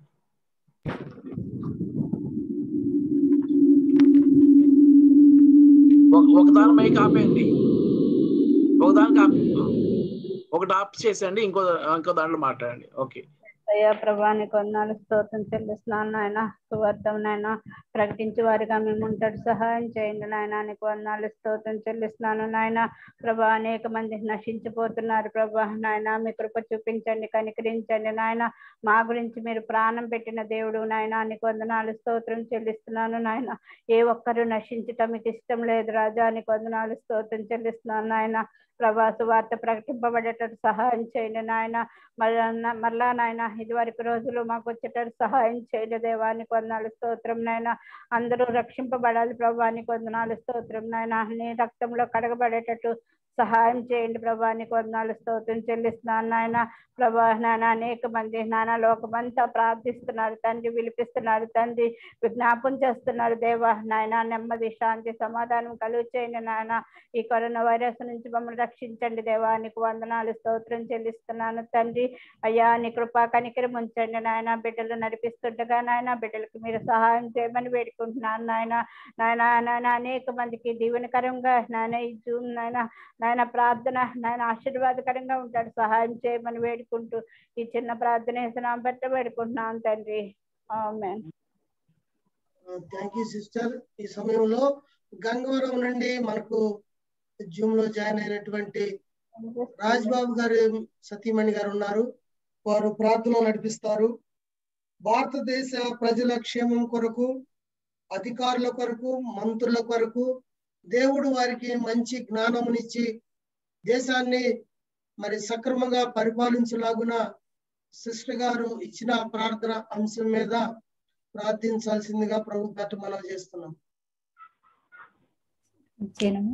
ఒక- ఒకదాని మైక్ ఆపేయండి ఒకదానికి ఆప్ ఒకటి ఆఫ్ చేసేయండి ఇంకో ఇంకో దాంట్లో మాట్లాడండి ఓకే అయ్యా ప్రభా నీకు వందనాలు స్తోత్రం చెల్లిస్తున్నాను నాయన సువార్తం నాయన ప్రకటించే వారిగా మేము ఉంటాడు సహాయం చేయండి నాయన నీకు వందనాలు స్తోత్రం చెల్లిస్తున్నాను నాయన ప్రభా అనేక మంది నశించిపోతున్నారు ప్రభా నాయన మీ కృప చూపించండి కనికరించండి నాయన మా గురించి మీరు ప్రాణం పెట్టిన దేవుడు నాయన నీకు వందనాలు స్తోత్రం చెల్లిస్తున్నాను నాయన ఏ ఒక్కరు నశించటం మీకు ఇష్టం లేదు రాజా నీకు వందనాలు స్తోత్రం చెల్లిస్తున్నాను నాయన ప్రభాసు వార్త ప్రకటింపబడేటట్టు సహాయం చేయండి నాయన మళ్ళా మళ్ళా నాయన ఇది వరకు రోజులు మాకు వచ్చేటట్టు సహాయం చేయండి దేవానికి వందనాలు స్తోత్రం నాయన అందరూ రక్షింపబడాలి ప్రభానికి వందనాలు స్తోత్రం నాయన నీ రక్తంలో కడగబడేటట్టు సహాయం చేయండి ప్రభానికి వందనాలు స్తోత్రం చెల్లిస్తున్నాను నాయన ప్రభా నాయన అనేక మంది నాన్న లోకమంతా ప్రార్థిస్తున్నారు తండ్రి విలిపిస్తున్నారు తండ్రి విజ్ఞాపం చేస్తున్నారు దేవా నాయన నెమ్మది శాంతి సమాధానం కలుగు చేయండి నాయన ఈ కరోనా వైరస్ నుంచి మమ్మల్ని రక్షించండి దేవా నీకు వందనాలు స్తోత్రం చెల్లిస్తున్నాను తండ్రి అయ్యా నీ కృపా కనికరం ఉంచండి నాయన బిడ్డలు నడిపిస్తుండగా నాయన బిడ్డలకి మీరు సహాయం చేయమని వేడుకుంటున్నాను నాయన నాయన నాయన అనేక మందికి దీవెనకరంగా నాయన ఈ జూమ్ నాయన నాయన ప్రార్థన నాయన ఆశీర్వాదకరంగా ఉంటాడు సహాయం చేయమని వేడుకుంటూ ఈ చిన్న ప్రార్థన వేసిన బట్ట వేడుకుంటున్నాను తండ్రి ఆమెన్ థ్యాంక్ యూ సిస్టర్ ఈ సమయంలో గంగవరం నుండి మనకు జూమ్ లో జాయిన్ అయినటువంటి రాజ్బాబు గారు సతీమణి గారు ఉన్నారు వారు ప్రార్థన నడిపిస్తారు భారతదేశ ప్రజల క్షేమం కొరకు అధికారుల కొరకు మంత్రుల కొరకు దేవుడు వారికి మంచి జ్ఞానమునిచ్చి దేశాన్ని మరి సక్రమంగా పరిపాలించలాగున సిస్టర్ గారు ఇచ్చిన ప్రార్థన అంశం మీద ప్రార్థించాల్సిందిగా ప్రభు పేట మనం చేస్తున్నాం చేయనము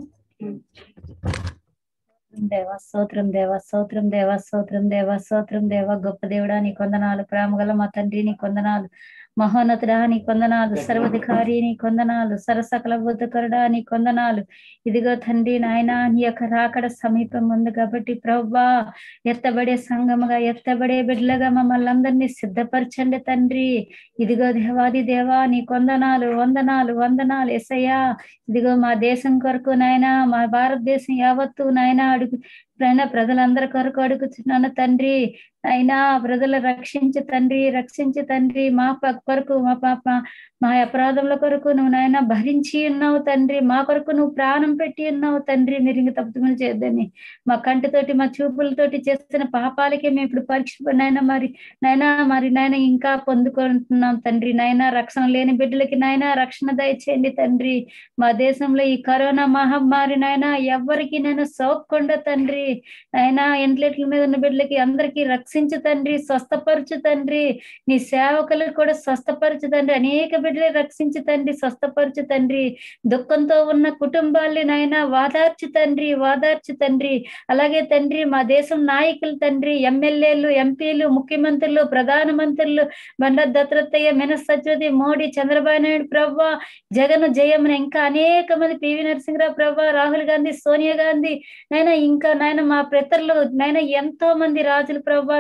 దేవా స్తోత్రం దేవా స్తోత్రం దేవా స్తోత్రం దేవా స్తోత్రం దేవా గొప్ప దేవుడా నీ కొందనాలు ప్రేమగల మా తండ్రి నీ కొందనాలు మహోన్నతుడా నీ కొందనాలు సర్వధికారి నీ కొందనాలు సరసకల బుద్ధకరుడా నీ కొందనాలు ఇదిగో తండ్రి నాయన నీ యొక్క రాకడ సమీపం ఉంది కాబట్టి ప్రవ్వా ఎత్తబడే సంఘముగా ఎత్తబడే బిడ్డలుగా మమ్మల్ని అందరినీ సిద్ధపరచండి తండ్రి ఇదిగో దేవాది దేవా నీ కొందనాలు వందనాలు వందనాలు ఎసయ్యా ఇదిగో మా దేశం కొరకు నాయన మా భారతదేశం యావత్తు నాయన అడుగు నాయన ప్రజలందరి కొరకు అడుగుతున్నాను తండ్రి అయినా ప్రజలు రక్షించు తండ్రి రక్షించు తండ్రి మా ప- కొరకు మా పాప మా అపరాధముల కొరకు నువ్వు నాయన భరించి ఉన్నావు తండ్రి మా కొరకు నువ్వు ప్రాణం పెట్టి ఉన్నావు తండ్రి మీరు ఇంక తప్పుతుమలు చేద్దని మా కంటితోటి మా చూపులతోటి చేస్తున్న పాపాలకే మేము ఇప్పుడు పరీక్ష నాయన మరి నాయన మరి నాయన ఇంకా పొందుకుంటున్నాం తండ్రి నాయన రక్షణ లేని బిడ్డలకి నాయన రక్షణ దయచేయండి తండ్రి మా దేశంలో ఈ కరోనా మహమ్మారి నాయన ఎవరికి నేను సోకకుండా తండ్రి నాయన ఎంట్లెట్ల మీద ఉన్న బిడ్డలకి అందరికీ రక్షించు తండ్రి స్వస్థపరచు తండ్రి నీ సేవకులకు కూడా స్వస్థపరచు తండ్రి అనేక బిడ్డలే రక్షించు తండ్రి స్వస్థపరచు తండ్రి దుఃఖంతో ఉన్న కుటుంబాల్ని నాయన వాదార్చు తండ్రి వాదార్చు తండ్రి అలాగే తండ్రి మా దేశం నాయకులు తండ్రి ఎమ్మెల్యేలు ఎంపీలు ముఖ్యమంత్రులు ప్రధానమంత్రులు బండ దత్రత్తయ్య మెనస్ సత్యవతి మోడీ చంద్రబాబు నాయుడు ప్రవ్వా జగన్ జయమని ఇంకా అనేక మంది పివి నరసింహరావు ప్రభా రాహుల్ గాంధీ సోనియా గాంధీ నాయన ఇంకా నాయన మా పితరులు నాయన ఎంతో మంది రాజులు ప్రభా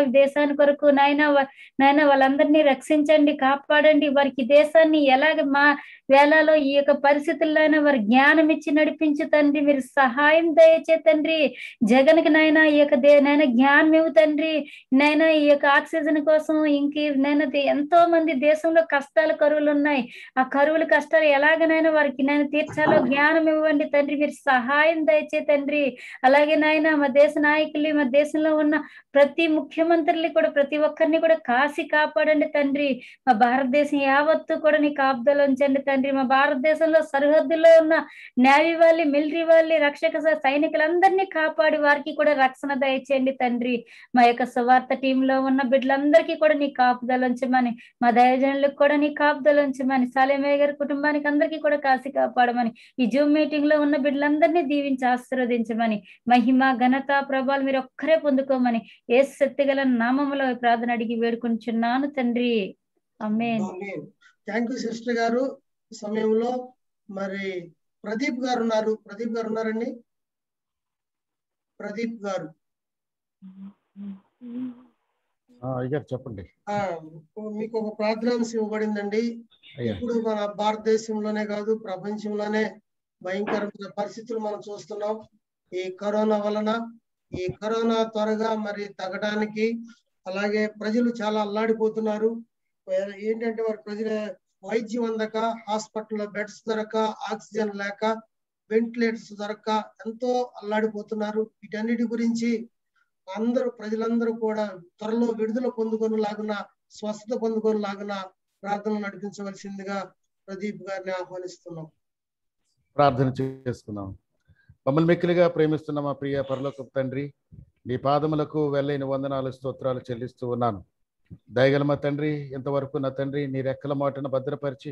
దేశాన్ని కొరకు నాయన నాయన వాళ్ళందరినీ రక్షించండి కాపాడండి వారికి దేశాన్ని ఎలాగ మా వేళలో ఈ యొక్క పరిస్థితుల్లోనైనా వారి జ్ఞానం ఇచ్చి నడిపించు తండ్రి మీరు సహాయం దయచే తండ్రి జగన్కి నాయన ఈ యొక్క దే నాయన జ్ఞానం ఇవ్వు తండ్రి నాయన ఈ యొక్క ఆక్సిజన్ కోసం ఇంక నేను ఎంతో మంది దేశంలో కష్టాలు కరువులు ఉన్నాయి ఆ కరువుల కష్టాలు ఎలాగనైనా వారికి నేను తీర్చాలో జ్ఞానం ఇవ్వండి తండ్రి మీరు సహాయం దయచే తండ్రి అలాగే నాయన మా దేశ నాయకులు మా దేశంలో ఉన్న ప్రతి ముఖ్యమంత్రుల్ని కూడా ప్రతి ఒక్కరిని కూడా కాసి కాపాడండి తండ్రి మా భారతదేశం యావత్తు కూడా నీ కాపుదలు ఉంచండి తండ్రి మా భారతదేశంలో సరిహద్దులో ఉన్న నేవీ వాళ్ళి మిలిటరీ వాళ్ళి రక్షక స- సైనికులందరినీ కాపాడి వారికి కూడా రక్షణ దయచేయండి తండ్రి మా యొక్క సువార్త టీంలో ఉన్న బిడ్డలందరికీ కూడా నీ కాపుదలు ఉంచమని మా దైవజనులకు కూడా నీ కాపుదలు ఉంచమని సాలేమయ్య గారి కుటుంబానికి అందరికీ కూడా కాసి కాపాడమని ఈ జూమ్ మీటింగ్ లో ఉన్న బిడ్డలందరినీ దీవించి ఆశీర్వదించమని మహిమ ఘనత ప్రభావాలు మీరు ఒక్కరే పొందుకోమని ఏ శక్తి గల నామములో ఈ ప్రార్థన అడిగి వేడుకుంటున్నాను తండ్రి అమ్మేన్ థ్యాంక్ యూ సిస్టర్ గారు ఈ సమయంలో మరి ప్రదీప్ గారు ఉన్నారు ప్రదీప్ గారు ఉన్నారండి ప్రదీప్ గారు అయ్యారు చెప్పండి ఆ మీకు ఒక ప్రార్థనాంశం ఇవ్వబడిందండి అయ్యా ఇప్పుడు మన భారతదేశంలోనే కాదు ప్రపంచంలోనే భయంకరమైన పరిస్థితులు మనం చూస్తున్నాం ఈ కరోనా వలన ఈ కరోనా త్వరగా మరి తగ్గడానికి అలాగే ప్రజలు చాలా అల్లాడిపోతున్నారు ఏ- ఏంటంటే వారి ప్రజల వైద్యం అందక హాస్పిటల్లో బెడ్స్ దొరక ఆక్సిజన్ లేక వెంటిలేటర్స్ దొరక ఎంతో అల్లాడిపోతున్నారు వీటన్నిటి గురించి అందరూ ప్రజలందరూ కూడా త్వరలో విడుదల పొందుకొని లాగున స్వస్థత పొందుకొని లాగున ప్రార్థనలు నడిపించవలసిందిగా ప్రదీప్ గారిని ఆహ్వానిస్తున్నాం ప్రార్థన చేసుకుందాం మమ్మల్ని మిక్కిలిగా ప్రేమిస్తున్న మా ప్రియ పరలోకపు తండ్రి నీ పాదములకు వెళ్ళైన వందనాలు స్తోత్రాలు చెల్లిస్తూ ఉన్నాను దయగల మా తండ్రి ఇంతవరకు నా తండ్రి నీ రెక్కల మాటను భద్రపరిచి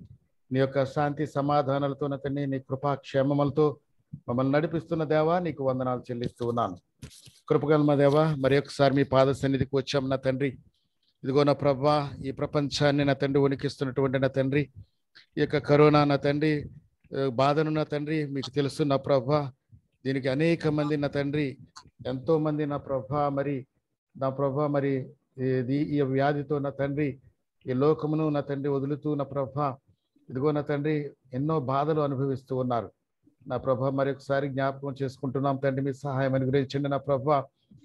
నీ యొక్క శాంతి సమాధానాలతో నా తండ్రి నీ కృపా క్షేమములతో మమ్మల్ని నడిపిస్తున్న దేవా నీకు వందనాలు చెల్లిస్తూ ఉన్నాను కృపగల మా దేవా మరి ఒకసారి మీ పాద సన్నిధికి వచ్చాం నా తండ్రి ఇదిగో నా ప్రభా ఈ ప్రపంచాన్ని నా తండ్రి వణికిస్తున్నటువంటి నా తండ్రి ఈ యొక్క కరోనా నా తండ్రి ఆ, బాధను నా తండ్రి మీకు తెలుసు నా ప్రభా దీనికి అనేక మంది నా తండ్రి ఎంతో మంది నా ప్రభా మరి నా ప్రభా మరి ఇది ఈ వ్యాధితో నా తండ్రి ఈ లోకమును నా తండ్రి వదులుతూ నా ప్రభా ఇదిగో నా తండ్రి ఎన్నో బాధలు అనుభవిస్తూ ఉన్నారు నా ప్రభా మరి ఒకసారి జ్ఞాపకం చేసుకుంటున్నాం తండ్రి మీ సహాయం అనుగ్రహించండి నా ప్రభా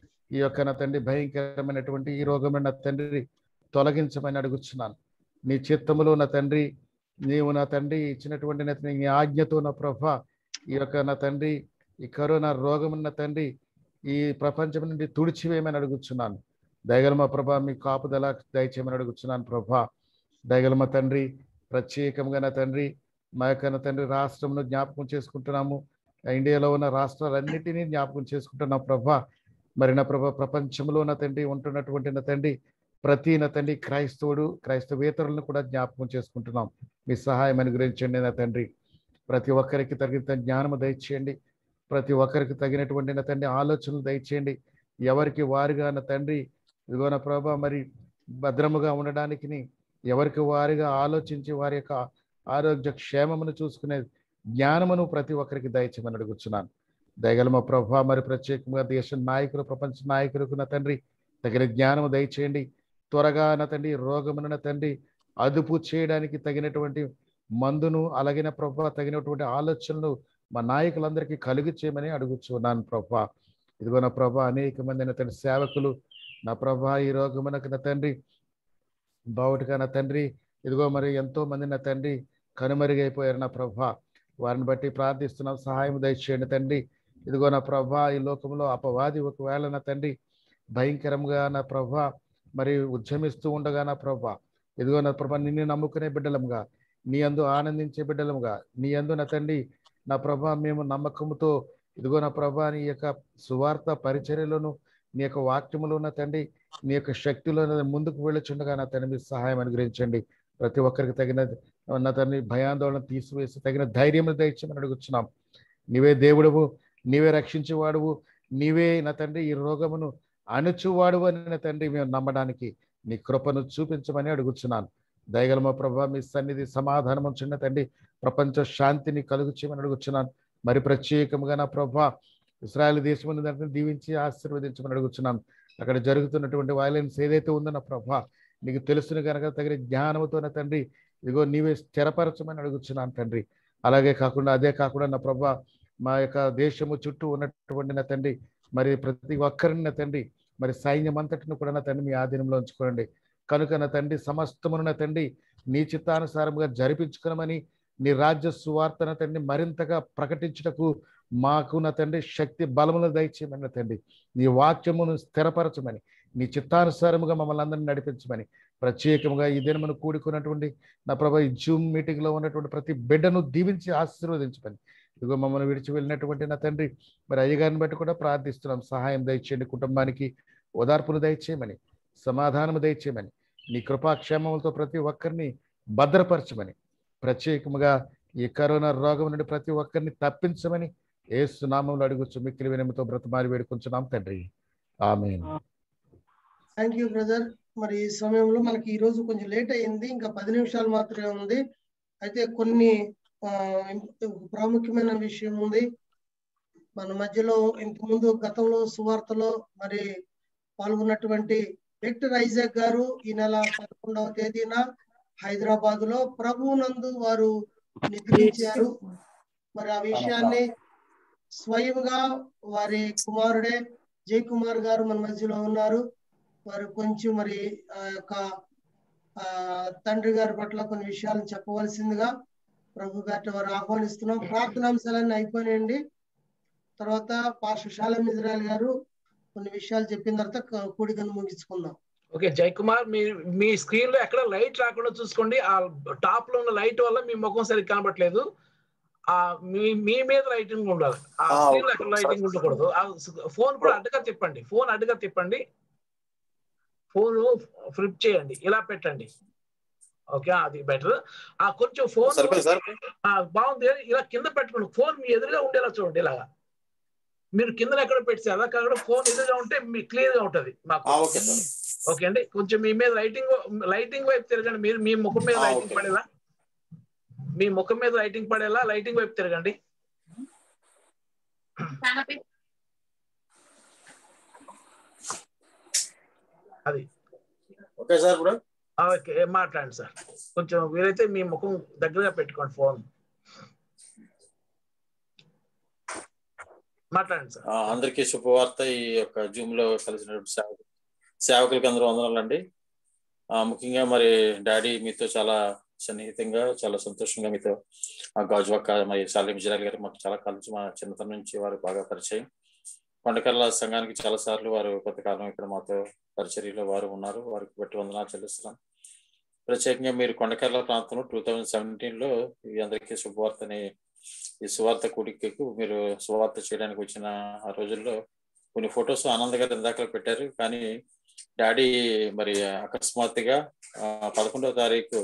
ఈ యొక్క నా తండ్రి భయంకరమైనటువంటి ఈ రోగమైన నా తండ్రి తొలగించమని అడుగుచున్నాను నీ చిత్తములో నా తండ్రి నీవు నా తండ్రి ఇచ్చినటువంటి నా తండ్రి, నీ ఆజ్ఞతో నా ప్రభా ఈ యొక్క నా తండ్రి ఈ కరోనా రోగం నా తండ్రి ఈ ప్రపంచం నుండి తుడిచివేయమని అడుగుచున్నాను దయగల మా ప్రభా మీ కాపుదల దయచేయమని అడుగుచున్నాను ప్రభా దయగల మా తండ్రి ప్రత్యేకంగా నా తండ్రి మా యొక్క నా తండ్రి రాష్ట్రంను జ్ఞాపకం చేసుకుంటున్నాము ఇండియాలో ఉన్న రాష్ట్రాలన్నిటినీ జ్ఞాపకం చేసుకుంటున్నాం ప్రభా మరి నా ప్రభా ప్రపంచంలో నా తండ్రి ఉంటున్నటువంటి నా తండ్రి ప్రతి నా తండ్రి క్రైస్తవుడు క్రైస్తవేతరులను కూడా జ్ఞాపకం చేసుకుంటున్నాం మీ సహాయం అనుగ్రహించండి నా తండ్రి ప్రతి ఒక్కరికి తగిన జ్ఞానము దయచేయండి ప్రతి ఒక్కరికి తగినటువంటి నా తండ్రి ఆలోచనలు దయచేయండి ఎవరికి వారుగా నా తండ్రి ఇదిగో నా ప్రభా మరి భద్రముగా ఉండడానికి ఎవరికి వారిగా ఆలోచించి వారి యొక్క ఆరోగ్య క్షేమమును చూసుకునే జ్ఞానమును ప్రతి ఒక్కరికి దయచేయమని అడుగుతున్నాను దయగల మా ప్రభా మరి ప్రత్యేకంగా దేశ నాయకులు ప్రపంచ నాయకులకు నా తండ్రి తగిన జ్ఞానము దయచేయండి త్వరగా నా తండ్రి రోగమున నా తండ్రి అదుపు చేయడానికి తగినటువంటి మందును అలాగే నా ప్రభా తగినటువంటి ఆలోచనలు మా నాయకులందరికీ కలుగు చేయమని అడుగుచున్నాను ప్రభా ఇదిగో నా ప్రభా అనేక మంది నా తండ్రి సేవకులు నా ప్రభా ఈ రోగమునకు నా తండ్రి బావుటిగా నా తండ్రి ఇదిగో మరి ఎంతో మంది నా తండ్రి కనుమరుగైపోయారు నా ప్రభా వారిని బట్టి ప్రార్థిస్తున్నాం సహాయం దయచేయండి తండ్రి ఇదిగో నా ప్రభా ఈ లోకంలో అపవాది ఒకవేళ నా తండ్రి భయంకరంగా నా ప్రభా మరి ఉద్యమిస్తూ ఉండగా నా ప్రభా ఇదిగో నా ప్రభా నిన్ను నమ్ముకునే బిడ్డలముగా నీ అందు ఆనందించే బిడ్డలముగా నీ అందు నా తండ్రి నా ప్రభా మేము నమ్మకముతో ఇదిగో నా ప్రభా నీ యొక్క సువార్త పరిచర్యలోను నీ యొక్క వాక్యములో నా తండ్రి నీ యొక్క శక్తిలో ముందుకు వెళ్ళుచుండగా నా తండ్రి మీ సహాయం అనుగ్రహించండి ప్రతి ఒక్కరికి తగిన నా తండ్రి భయాందోళన తీసివేసి తగిన ధైర్యం దయచేయమని అడుగుచున్నాం నీవే దేవుడవు నీవే రక్షించేవాడువు నీవే నా తండ్రి ఈ రోగమును అణుచువాడు అని నా తండ్రి మేము నమ్మడానికి నీ కృపను చూపించమని అడుగుచున్నాను దయగల మా ప్రభా మీ సన్నిధి సమాధానం చిన్న తండ్రి ప్రపంచ శాంతిని కలుగు చేయమని అడుగుచున్నాను మరి ప్రత్యేకంగా నా ప్రభా ఇస్రాయల్ దేశం దీవించి ఆశీర్వదించమని అడుగుచున్నాను అక్కడ జరుగుతున్నటువంటి వైలెన్స్ ఏదైతే ఉందో నా ప్రభా నీకు తెలుసును కనుక తగిన జ్ఞానంతో నా తండ్రి ఇదిగో నీవే స్థిరపరచమని అడుగుతున్నాను తండ్రి అలాగే కాకుండా అదే కాకుండా నా ప్రభా మా యొక్క దేశము చుట్టూ ఉన్నటువంటి నా తండ్రి మరి ప్రతి ఒక్కరిని నా తండ్రి మరి సైన్యం అంతటిని కూడా నా తండ్రి మీ ఆధీనంలో ఉంచుకోండి కనుక నా తండ్రి సమస్తమును నా తండ్రి నీ చిత్తానుసారముగా జరిపించుకునమని నీ రాజ్య సువార్తన తండ్రి మరింతగా ప్రకటించుటకు మాకు నా తండ్రి శక్తి బలమును దయచేయమని నా తండ్రి నీ వాక్యమును స్థిరపరచమని నీ చిత్తానుసారముగా మమ్మల్ని అందరినీ నడిపించమని ప్రత్యేకముగా ఈ దినమును కూడుకున్నటువంటి నా ప్రభా ఈ జూమ్ మీటింగ్ లో ఉన్నటువంటి ప్రతి బిడ్డను దీవించి ఆశీర్వదించమని ఇదిగో మమ్మల్ని విడిచి వెళ్ళినటువంటి నా తండ్రి మరి అయ్యగారిని బట్టి కూడా ప్రార్థిస్తున్నాం సహాయం దయచేయండి కుటుంబానికి ఓదార్పును దయచేయమని సమాధానము దయచేయమని నీ కృపాక్షేమములతో ప్రతి ఒక్కరిని భద్రపరచమని ప్రత్యేకముగా ఈ కరోనా రోగం నుండి ప్రతి ఒక్కరిని తప్పించమని ఏసు నామంలో అడుగుచ్చు మిక్కిలి వినమితో బ్రతమారి వేడుకుంటున్నాం తండ్రి ఆమె థ్యాంక్ యూ బ్రదర్ మరి ఈ సమయంలో మనకి ఈ రోజు కొంచెం లేట్ అయింది ఇంకా పది నిమిషాలు మాత్రమే ఉంది అయితే కొన్ని ఆ, ప్రాముఖ్యమైన విషయం ఉంది మన మధ్యలో ఇంతకుముందు గతంలో సువార్తలో మరి పాల్గొన్నటువంటి విక్టర్ ఐజాక్ గారు ఈ నెల పదకొండవ తేదీన హైదరాబాద్ లో ప్రభువునందు వారు నిద్రించారు మరి ఆ విషయాన్ని స్వయంగా వారి కుమారుడే జై కుమార్ గారు మన మధ్యలో ఉన్నారు వారు కొంచెం మరి ఆ యొక్క ఆ తండ్రి గారి పట్ల కొన్ని విషయాలు చెప్పవలసిందిగా ప్రభు గారి వారు ఆహ్వానిస్తున్నాం ప్రార్థనాంశాలన్నీ అయిపోయినాయండి తర్వాత పాస్టర్ షాలం ఇజ్రాయల్ గారు కొన్ని విషయాలు చెప్పిన తర్వాత క- కూడికను ముగించుకుందాం ఓకే జై కుమార్ మీ మీ స్క్రీన్ లో ఎక్కడ లైట్ రాకుండా చూసుకోండి ఆ టాప్ లో ఉన్న లైట్ వల్ల మీ ముఖం సరిగ్గా కనబట్లేదు ఆ మీ మీ మీద లైటింగ్ ఉండాలి ఆ ఆ, స్క్రీన్ లో ఓకే. ఎక్కడ లైటింగ్ ఉండకూడదు ఆ ఫోన్ కూడా అడ్డుగా తిప్పండి ఫోన్ అడ్డుగా తిప్పండి ఫోన్ ఫ్లిప్ చేయండి ఇలా పెట్టండి ఓకే అది బెటర్ ఆ కొంచెం ఫోన్ సరిపోయింది సార్ బాగుంది ఇలా కింద పెట్టుకోండి ఫోన్ మీ ఎదురుగా ఉండేలా చూడండి ఇలాగా మీరు కింద ఎక్కడ పెట్టారు అలా కాకుండా ఫోన్ ఎదురుగా ఉంటే మీ క్లియర్ గా ఉంటది మాకు ఆ, ఓకే సార్ ఓకే అండి కొంచెం మీ మీద లైటింగ్ లైటింగ్ వైపు తిరగండి మీరు మీ ముఖం మీద ఆ, లైటింగ్ ఓకే. పడేలా మీ ముఖం మీద లైటింగ్ పడేలా లైటింగ్ వైపు తిరగండి అది ఓకే సార్ ఇప్పుడు ఆ, ఓకే మాట్లాడండి సార్ కొంచెం వీలైతే మీ ముఖం దగ్గరగా పెట్టుకోండి ఫోన్ మాట్లాడండి సార్ ఆ, అందరికీ శుభవార్త ఈ యొక్క జూమ్ లో కలిసినటువంటి సేవకు సేవకులకి అందరూ వందనాలండి ఆ, ముఖ్యంగా మరి డాడీ మీతో చాలా సన్నిహితంగా చాలా సంతోషంగా మీతో ఆ గాజువక్క మరి సాలిం జిరాల్ గారు మాకు చాలా కలిసి మా చిన్నతనం నుంచి వారు బాగా పరిచయం కొండకర్ల సంఘానికి చాలా సార్లు వారు కొంతకాలం ఇక్కడ మాతో పరిచర్యలో వారు ఉన్నారు వారికి బట్టి వందనాలు చెల్లిస్తున్నాం ప్రత్యేకంగా మీరు కొండకర్ల ప్రాంతంలో టూ థౌజండ్ సెవెంటీన్ లో ఈ అందరికీ శుభవార్తని ఈ సువార్త కూడికకు మీరు సువార్త చేయడానికి వచ్చిన ఆ రోజుల్లో కొన్ని ఫొటోస్ ఆనంద్ గారు ఇందాక పెట్టారు కానీ డాడీ మరి అకస్మాత్తుగా ఆ, పదకొండవ తారీఖు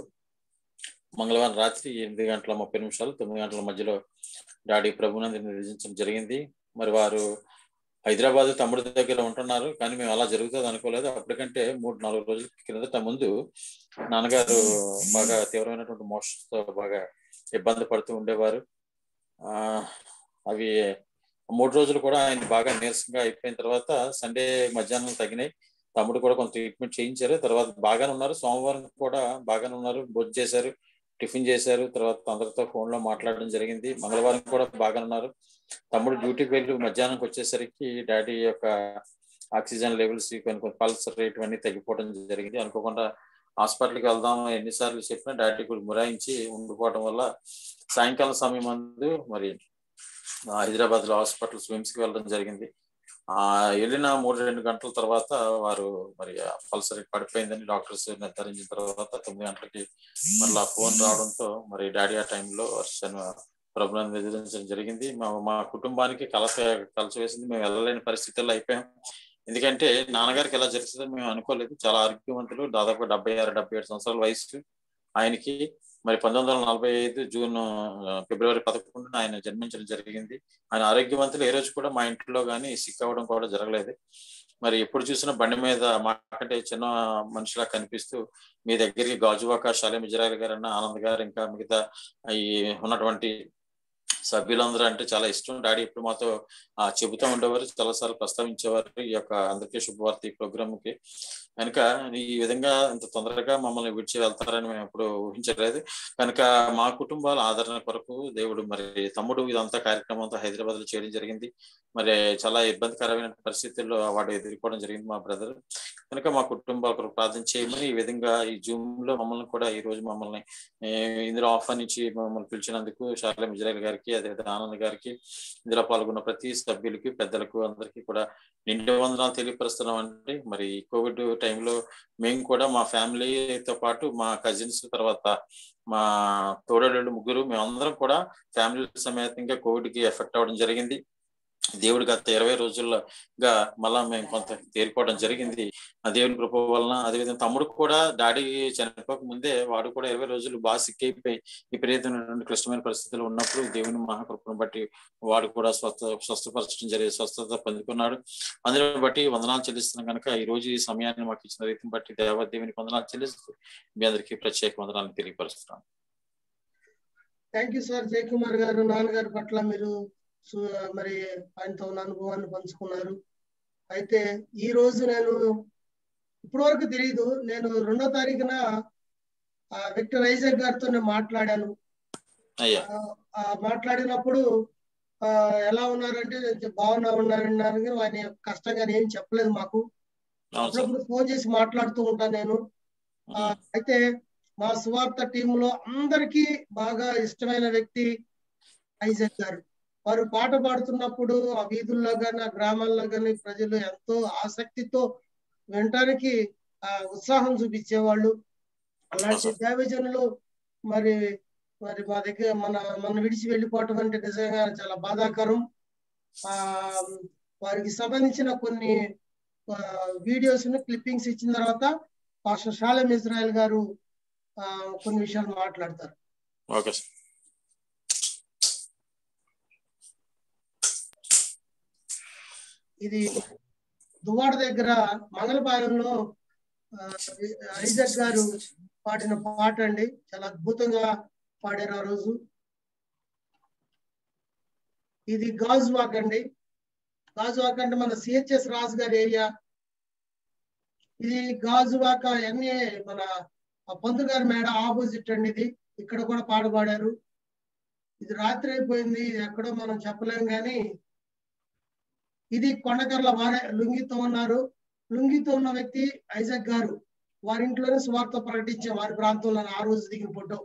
మంగళవారం రాత్రి ఎనిమిది గంటల ముప్పై నిమిషాలు తొమ్మిది గంటల మధ్యలో డాడీ ప్రభునంది నిర్వహించడం జరిగింది మరి వారు హైదరాబాద్ తమ్ముడి దగ్గర ఉంటున్నారు కానీ మేము అలా జరుగుతుంది అనుకోలేదు అప్పటికంటే మూడు నాలుగు రోజుల కిందట ముందు నాన్నగారు బాగా తీవ్రమైనటువంటి మోషన్స్ తో బాగా ఇబ్బంది పడుతూ ఉండేవారు ఆ అవి మూడు రోజులు కూడా ఆయన బాగా నీరసంగా అయిపోయిన తర్వాత సండే మధ్యాహ్నం తగినాయి తమ్ముడు కూడా కొంత ట్రీట్మెంట్ చేయించారు తర్వాత బాగానే ఉన్నారు సోమవారం కూడా బాగానే ఉన్నారు భోజనం చేశారు టిఫిన్ చేశారు తర్వాత అందరితో ఫోన్ లో మాట్లాడడం జరిగింది మంగళవారం కూడా బాగానే ఉన్నారు తమ్ముడు డ్యూటీకి వెళ్ళి మధ్యాహ్నంకి వచ్చేసరికి డాడీ యొక్క ఆక్సిజన్ లెవెల్స్ కొన్ని కొన్ని పల్స్ రేట్ అన్ని తగ్గిపోవడం జరిగింది అనుకోకుండా హాస్పిటల్కి వెళ్దాం ఎన్నిసార్లు చెప్పినా డాడీ కూడా మురాయించి ఉండిపోవడం వల్ల సాయంకాలం సమయం మందు మరి హైదరాబాద్ లో హాస్పిటల్ స్విమ్స్ కి వెళ్ళడం జరిగింది ఆ వెళ్ళిన మూడు రెండు గంటల తర్వాత వారు మరి పల్స్ రేట్ పడిపోయిందని డాక్టర్స్ నిర్ధారించిన తర్వాత తొమ్మిది గంటలకి మళ్ళీ ఫోన్ రావడంతో మరి డాడీ ఆ టైంలో ప్రభుత్వం ఎదిరించడం జరిగింది మా మా కుటుంబానికి కలస కలిసి వేసింది మేము వెళ్ళలేని పరిస్థితుల్లో అయిపోయాం ఎందుకంటే నాన్నగారికి ఎలా జరుగుతుందని మేము అనుకోలేదు చాలా ఆరోగ్యవంతులు దాదాపు డెబ్బై ఆరు డెబ్బై ఏడు సంవత్సరాల వయసు ఆయనకి మరి పంతొమ్మిది వందల నలభై ఐదు జూన్ ఆ, ఫిబ్రవరి పదకొండున ఆయన జన్మించడం జరిగింది ఆయన ఆరోగ్యవంతులు ఏ రోజు కూడా మా ఇంట్లో కానీ సిక్ అవ్వడం కూడా జరగలేదు మరి ఎప్పుడు చూసినా బండి మీద మాకంటే చిన్న మనిషిలా కనిపిస్తూ మీ దగ్గరికి గాజువాక షాలేం ఇజ్రాయల్ గారు అన్న ఆనంద్ గారు ఇంకా మిగతా ఈ ఉన్నటువంటి సభ్యులందరూ అంటే చాలా ఇష్టం డాడీ ఇప్పుడు మాతో ఆ చెబుతూ ఉండేవారు చాలాసార్లు ప్రస్తావించేవారు ఈ యొక్క అందరికీ శుభవార్త ఈ ప్రోగ్రామ్ కి కనుక ఈ విధంగా ఇంత తొందరగా మమ్మల్ని విడిచి వెళ్తారని మేము ఎప్పుడు ఊహించలేదు కనుక మా కుటుంబాల ఆదరణ కొరకు దేవుడు మరి తమ్ముడు ఇదంతా కార్యక్రమం అంతా హైదరాబాద్ లో చేయడం జరిగింది మరి చాలా ఇబ్బందికరమైన పరిస్థితుల్లో వాడు ఎదుర్కోవడం జరిగింది మా బ్రదర్ కనుక మా కుటుంబాల కొరకు ప్రార్థన చేయమని ఈ విధంగా ఈ జూమ్ లో మమ్మల్ని కూడా ఈ రోజు మమ్మల్ని ఏ, ఇందులో ఆహ్వానించి మమ్మల్ని పిలిచినందుకు శాలం ఇజ్రాయల్ గారికి అదేవిధంగా ఆనంద్ గారికి ఇందులో పాల్గొన్న ప్రతి సభ్యులకి పెద్దలకు అందరికీ కూడా నిండు వందనాలు తెలియపరుస్తున్నాం అండి మరి ఈ కోవిడ్ టైంలో మేము కూడా మా ఫ్యామిలీతో పాటు మా కజిన్స్ తర్వాత మా తోడళ్ళు ముగ్గురు మేమందరం కూడా ఫ్యామిలీ సమేతంగా కోవిడ్ కి ఎఫెక్ట్ అవ్వడం జరిగింది దేవుడి గత ఇరవై రోజులుగా మళ్ళా మేము కొంత తేరుకోవడం జరిగింది ఆ దేవుని కృప వలన అదేవిధంగా తమ్ముడు కూడా డాడీ చనిపోక ముందే వాడు కూడా ఇరవై రోజులు బాగా సిక్ అయిపోయి విపరీతమైనటువంటి క్లిష్టమైన పరిస్థితులు ఉన్నప్పుడు దేవుని మహాకృపను బట్టి వాడు కూడా స్వస్థ స్వస్థపరచడం జరిగి స్వస్థత పొందుకున్నాడు అందులో బట్టి వందనాలు చెల్లిస్తున్నాం కనుక ఈ రోజు ఈ సమయాన్ని మాకు ఇచ్చిన రీతిని బట్టి దేవ దేవునికి వందనాలు చెల్లిస్తూ మీ అందరికీ ప్రత్యేక వందనాలను తెలియపరుస్తున్నాను థ్యాంక్ యూ సార్ జయకుమార్ గారు నాన్నగారి పట్ల మీరు సు- మరి ఆయనతో ఉన్న అనుభవాన్ని పంచుకున్నారు అయితే ఈ రోజు నేను ఇప్పటి వరకు తెలియదు నేను రెండో తారీఖున ఆ, విక్టర్ ఐజక్ గారితో నేను మాట్లాడాను అయ్యా ఆ, ఆ, మాట్లాడినప్పుడు ఆ, ఎలా ఉన్నారంటే బాగున్నా ఉన్నారన్నారు కానీ ఆయన యొక్క కష్టం కానీ ఏం చెప్పలేదు మాకు అవును సార్ అప్పుడప్పుడు ఫోన్ చేసి మాట్లాడుతూ ఉంటాను నేను ఆ, అయితే మా సువార్త టీంలో అందరికీ బాగా ఇష్టమైన వ్యక్తి ఐజక్ గారు వారు పాట పాడుతున్నప్పుడు ఆ వీధుల్లో కానీ ఆ గ్రామాల్లో కానీ ప్రజలు ఎంతో ఆసక్తితో వినటానికి ఆ ఉత్సాహం చూపించేవాళ్ళు అలాంటి దైవజనులు మరి మరి మా దగ్గర మన మన విడిచి వెళ్ళిపోవటం అంటే నిజంగా చాలా బాధాకరం ఆ వారికి సంబంధించిన కొన్ని వీడియోస్ ని క్లిప్పింగ్స్ ఇచ్చిన తర్వాత పాస్టర్ షాలెం ఇజ్రాయల్ గారు ఆ, కొన్ని విషయాలు మాట్లాడతారు ఓకే సార్ ఇది దువ్వాడ దగ్గర మంగళపాలెంలో ఆ, ఐజక్ గారు పాడిన పాట అండి చాలా అద్భుతంగా పాడారు ఆ రోజు ఇది గాజువాక్ అండి గాజువాక్ అంటే మన సిహెచ్ఎస్ రాజు గారి ఏరియా ఇది గాజువాక ఎన్ఏ మన ఆ పంతు గారి మేడ ఆపోజిట్ అండి ఇది ఇక్కడ కూడా పాట పాడారు ఇది రాత్రి అయిపోయింది ఇది ఎక్కడో మనం చెప్పలేం కానీ ఇది కొండకర్ల వారే లుంగితో ఉన్నారు లుంగితో ఉన్న వ్యక్తి ఐజక్ గారు వారి ఇంట్లోనే సువార్త ప్రకటించే వారి ప్రాంతంలో ఆ రోజు దిగిన ఫోటో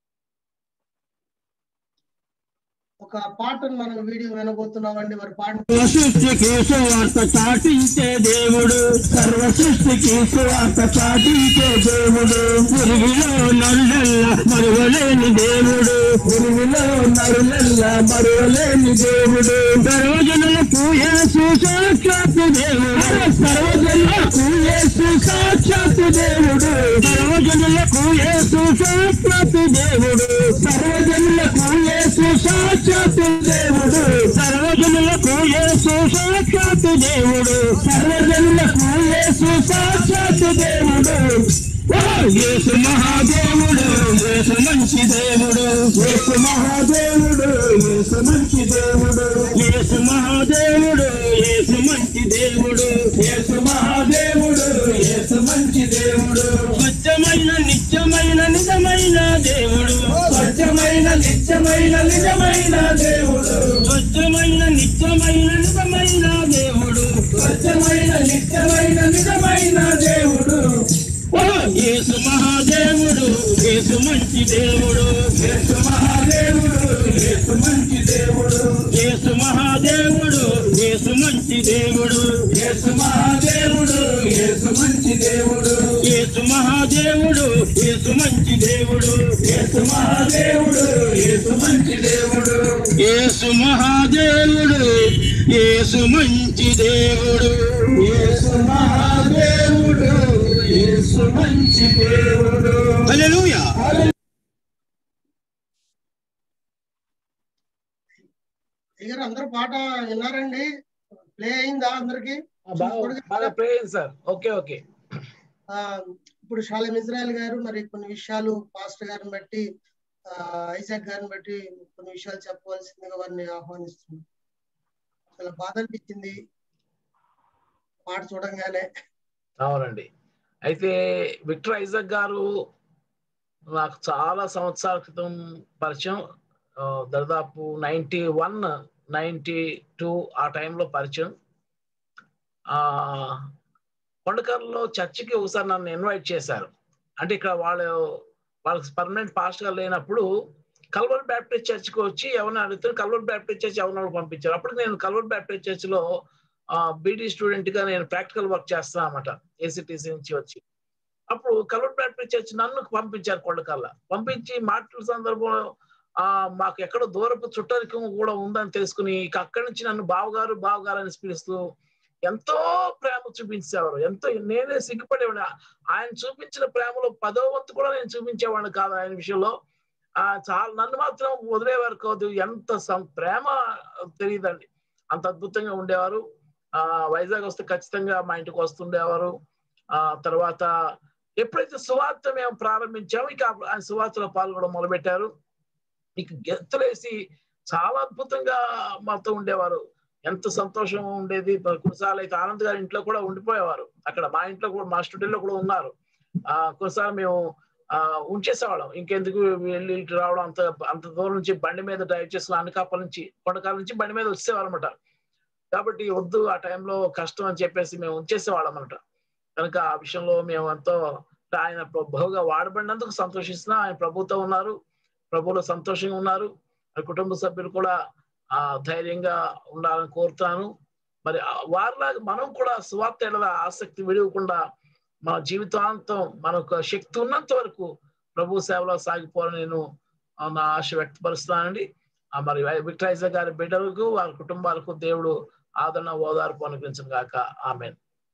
ఒక పాటను మనం వీడియో వినబోతున్నామండి వారి పాట సర్వ సృష్టికి సువార్త చాటించే దేవుడు సర్వ సృష్టికి సువార్త చాటించే దేవుడు పురుగులో నరులెల్ల మరువలేని దేవుడు పురుగులో నరులెల్ల మరువలేని దేవుడు సర్వజనులకు యేసు సాక్షాత్తు దేవుడు సర్వజనులకు యేసు సాక్షాత్తు దేవుడు సర్వజనులకు యేసు సాక్షాత్తు దేవుడు సర్వజనులకు యేసు సాక్షాత్తు దేవుడు సర్వజనులకు యేసు సాక్షాత్తు దేవుడు సర్వజనులకు యేసు సాక్షాత్తు దేవుడు ఓ యేసు మహాదేవుడు యేసు మంచి దేవుడు యేసు మహాదేవుడు యేసు మంచి దేవుడు యేసు మహాదేవుడు యేసు మంచి దేవుడు యేసు మహాదేవుడు యేసు మంచి దేవుడు స్వచ్ఛమైన నిత్యమైన నిజమైన దేవుడు స్వచ్ఛమైన నిత్యమైన నిజమైన దేవుడు స్వచ్ఛమైన నిత్యమైన నిజమైన దేవుడు స్వచ్ఛమైన నిత్యమైన నిజమైన దేవుడు ఓ యేసు మహాదేవుడు యేసు మంచి దేవుడు యేసు మహాదేవుడు యేసు మంచి దేవుడు యేసు మహాదేవుడు యేసు మంచి దేవుడు యేసు మహాదేవుడు యేసు మంచి దేవుడు యేసు మహాదేవుడు యేసు మంచి దేవుడు యేసు మహాదేవుడు యేసు మంచి దేవుడు యేసు మహాదేవుడు యేసు మంచి దేవుడు యేసు మహాదేవుడు యేసు మంచి దేవుడు హల్లెలూయా దగ్గర అందరూ పాట విన్నారండి ప్లే అయిందా అందరికి బాగా ప్రే అయింది సార్ ఓకే ఓకే ఆ, ఇప్పుడు షాలెం ఇజ్రాయల్ గారు మరి కొన్ని విషయాలు పాస్టర్ గారిని బట్టి ఆ, ఐజాక్ గారిని బట్టి కొన్ని విషయాలు చెప్పవలసిందిగా వారిని ఆహ్వానిస్తున్నాను చాలా బాధ అనిపించింది పాట చూడంగానే అవునండి అయితే విక్టర్ ఐజక్ గారు నాకు చాలా సంవత్సరాల క్రితం పరిచయం ఆ, దాదాపు నైంటీ వన్ నైంటీ టూ ఆ టైంలో పరిచయం ఆ కొండకర్లో చర్చికి ఒకసారి నన్ను ఇన్వైట్ చేశారు అంటే ఇక్కడ వాళ్ళు వాళ్ళకి పర్మనెంట్ పాస్టర్ గా లేనప్పుడు కల్వర్ బ్యాప్టిస్ట్ చర్చ్కి వచ్చి ఎవరిని అడిగితే కల్వర్ బ్యాప్టిస్ట్ చర్చ్ ఎవరినో పంపించారు అప్పుడు నేను కల్వర్ బ్యాప్టిస్ట్ చర్చ్ లో బీడీ స్టూడెంట్ గా నేను ప్రాక్టికల్ వర్క్ చేస్తాను అనమాట ఏసీటీసీ నుంచి వచ్చి అప్పుడు కల్వర్ బ్యాప్టిస్ట్ చర్చ్ నన్ను పంపించారు కొండకల్లా పంపించి మాటల సందర్భంలో ఆ మాకు ఎక్కడో దూరపు చుట్టరికం కూడా ఉందని తెలుసుకుని ఇక అక్కడి నుంచి నన్ను బావగారు బావగారు అని పిలుస్తూ ఎంతో ప్రేమ చూపించేవారు ఎంతో నేనే సిగ్గుపడేవాడిని ఆయన చూపించిన ప్రేమలో పదో వంతు కూడా నేను చూపించేవాడిని కాదు ఆయన విషయంలో ఆ చాలా నన్ను మాత్రం వదిలేవారు కాదు ఎంత సం- ప్రేమ తెలియదండి అంత అద్భుతంగా ఉండేవారు ఆ వైజాగ్ వస్తే ఖచ్చితంగా మా ఇంటికి వస్తుండేవారు ఆ తర్వాత ఎప్పుడైతే సువార్త మేము ప్రారంభించామో ఇక ఆయన సువార్తలో పాల్గొనడం మొదలుపెట్టారు ఇక గెంతులేసి చాలా అద్భుతంగా మాతో ఉండేవారు ఎంత సంతోషం ఉండేది కొన్నిసార్లు అయితే ఆనంద్ గారి ఇంట్లో కూడా ఉండిపోయేవారు అక్కడ మా ఇంట్లో కూడా మా స్టూడియోలో కూడా ఉన్నారు ఆ కొన్నిసార్లు మేము ఆ ఉంచేసేవాళ్ళం ఇంకెందుకు వెళ్ళి ఇటు రావడం అంత అంత దూరం నుంచి బండి మీద డ్రైవ్ చేసుకుని అనకాపల నుంచి కొండకాల నుంచి బండి మీద వచ్చేవారు అనమాట కాబట్టి వద్దు ఆ టైంలో కష్టం అని చెప్పేసి మేము ఉంచేసేవాళ్ళం అనమాట కనుక ఆ విషయంలో మేము ఎంతో ఆయన ప్ర- బహుగా వాడబడినందుకు సంతోషిస్తున్నా ఆయన ప్రభుతో ఉన్నారు ప్రభువులో సంతోషంగా ఉన్నారు ఆ కుటుంబ సభ్యులు కూడా ఆ ధైర్యంగా ఉండాలని కోరుతాను మరి ఆ వారిలాగా మనం కూడా సువార్త ఎడల ఆసక్తి విడవకుండా మన జీవితాంతం మనకు శక్తి ఉన్నంత వరకు ప్రభు సేవలో సాగిపోవాలని నేను ఆ, నా ఆశ వ్యక్తపరుస్తున్నానండి ఆ, మరి విక్టరైజ గారి బిడ్డలకు వారి కుటుంబాలకు దేవుడు ఆదరణ ఓదార్పు అనుగ్రహించను గాక ఆమె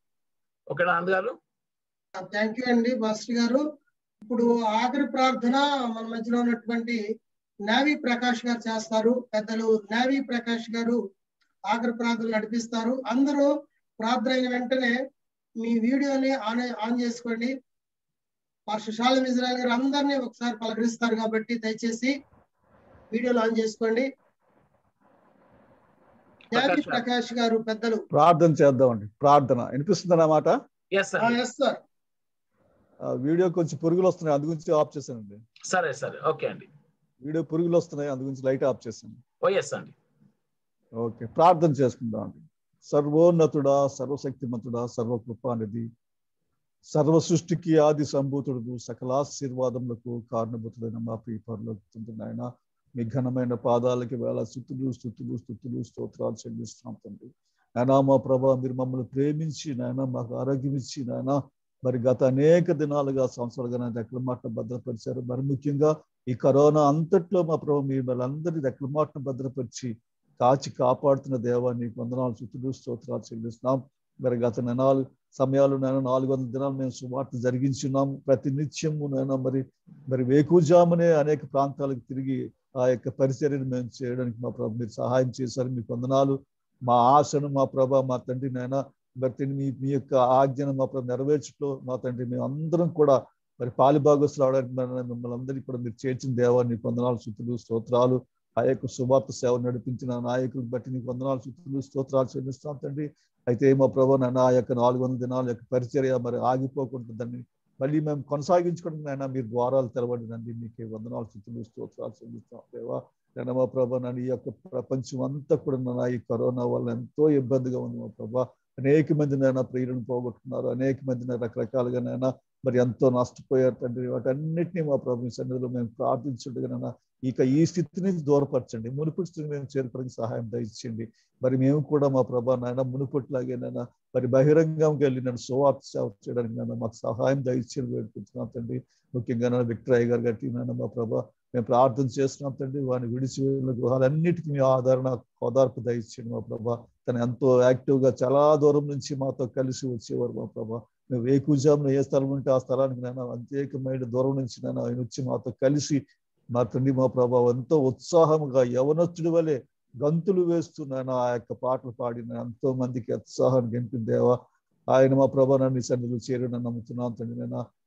ఓకేనా అందగారు థ్యాంక్ యూ అండి మాస్టర్ గారు ఇప్పుడు ఆఖరి ప్రార్థన మన మధ్యలో ఉన్నటువంటి నావీ ప్రకాష్ గారు చేస్తారు పెద్దలు నావీ ప్రకాష్ గారు ఆఖరి ప్రార్థన నడిపిస్తారు అందరూ ప్రార్థన అయిన వెంటనే మీ వీడియోని ఆన్ ఆన్ చేసుకోండి మాస్టర్ షాలం ఇజ్రాయల్ గారు అందరినీ ఒకసారి పలకరిస్తారు కాబట్టి దయచేసి వీడియోలు ఆన్ చేసుకోండి నావీ ప్రకాష్ గారు పెద్దలు ప్రార్థన చేద్దామండి ప్రార్థన వినిపిస్తుంది అన్నమాట ఎస్ ఎస్ సార్ వీడియో కొంచెం పురుగులు వస్తున్నాయి అందు గురించి ఆఫ్ చేశానండి సరే సరే ఓకే అండి వీడియో పురుగులు వస్తున్నాయి అందు గురించి లైట్ ఆఫ్ చేశాను ఓ ఎస్ అండి ఓకే ప్రార్థన చేసుకుందాం అండి సర్వోన్నతుడా సర్వశక్తిమంతుడా సర్వకృపానిధి సర్వ సృష్టికి ఆది సంభూతుడు సకల ఆశీర్వాదములకు కారణభూతుడైన మా ప్రియ పరలోకి నాయన మీ ఘనమైన పాదాలకి వేళ స్థుతులు స్థుతులు స్థుతులు స్తోత్రాలు చెల్లిస్తున్నాం తండ్రి నాయనా మా ప్రభా మీరు మమ్మల్ని ప్రేమించి నాయన మాకు ఆరోగ్యం ఇచ్చి నాయన మరి గత అనేక దినాలుగా సంవత్సరాలుగా నా రెక్కల మాటను భద్రపరిచారు మరి ముఖ్యంగా ఈ కరోనా అంతట్లో మా ప్రభు మీరు వాళ్ళందరి రెక్కల మాటను భద్రపరిచి కాచి కాపాడుతున్న దేవా నీకు వందనాలు చుట్టూ స్తోత్రాలు చెల్లిస్తున్నాం మరి గత నెనాలు సమయాలు నేను నాలుగు వందల దినాలు మేము సువార్త జరిగించున్నాం ప్రతి నిత్యము నేను మరి మరి వేకుజామునే అనేక ప్రాంతాలకు తిరిగి ఆ యొక్క పరిచర్యను మేము చేయడానికి మా ప్రభు మీరు సహాయం చేశారు మీకు వందనాలు మా ఆశను మా ప్రభ మా తండ్రి నాయన మరి తండ్రి మీ మీ యొక్క ఆజ్ఞను మా ప్రభు నెరవేర్చట్లో మా తండ్రి మేము అందరం కూడా మరి పాలిభాగస్తులు అవడానికి మరి మిమ్మల్ని అందరికీ కూడా మీరు చేర్చిన దేవా నీకు వందనాలు స్థుతులు స్తోత్రాలు ఆ యొక్క సువార్త సేవ నడిపించిన నాయకులను బట్టి నీకు వందనాలు స్థుతులు స్తోత్రాలు చెల్లిస్తాం తండ్రి అయితే మా ప్రభు నాయన ఆ యొక్క నాలుగు వందల దినాల యొక్క పరిచర్య మరి ఆగిపోకుండా దాన్ని మళ్ళీ మేము కొనసాగించుకోవడానికి నాయన మీరు ద్వారాలు తెరవడినండి మీకు వందనాలు స్థుతులు స్తోత్రాలు చెల్లిస్తాం దేవా నేను మా ప్రభా నన్ను ఈ యొక్క ప్రపంచం అంతా కూడా నా ఈ కరోనా వల్ల ఎంతో ఇబ్బందిగా ఉంది మా ప్రభా అనేక మంది నైనా ప్రియులను పోగొట్టుకున్నారు అనేక మంది రకరకాలుగా నైనా మరి ఎంతో నష్టపోయారు తండ్రి వాటన్నిటిని మా ప్రభు సన్నిధిలో మేము ప్రార్థించుండగా ఇక ఈ స్థితి నుంచి దూరపరచండి మునుపటి స్థితిని మేము చేరుకోవడానికి సహాయం దయచేయండి మరి మేము కూడా మా ప్రభా నాయన మునుపట్లాగే నైనా మరి బహిరంగంగా వెళ్ళి నన్ను సువార్త సేవ చేయడానికి నన్ను మాకు సహాయం దయచేసి వేడుకుంటున్నాం తండ్రి ముఖ్యంగా నన్ను విక్టరయ్య గారు గట్టి నన్ను మా ప్రభా మేము ప్రార్థన చేస్తున్నాం తండ్రి వాడిని విడిచి వెళ్ళిన గృహాలన్నిటికీ మీ ఆదరణ ఓదార్పు దయచేయండి మా ప్రభా తను ఎంతో యాక్టివ్ గా చాలా దూరం నుంచి మాతో కలిసి వచ్చేవారు మా ప్రభా మేము వేకుజామున ఏ స్థలం ఉంటే ఆ స్థలానికి నేను అంతేకమైన దూరం నుంచి నేను ఆయన వచ్చి మాతో కలిసి మా తండ్రి మా ప్రభావ ఎంతో ఉత్సాహంగా యవనస్తుడి వలె గంతులు వేస్తూ నేను ఆ యొక్క పాటలు పాడి నేను ఎంతో మందికి ఉత్సాహాన్ని గెంపిన దేవా ఆయన మా ప్రభా నన్ను సన్నిధిలో చేరి నన్ను నమ్ముతున్నాను తండ్రి నేను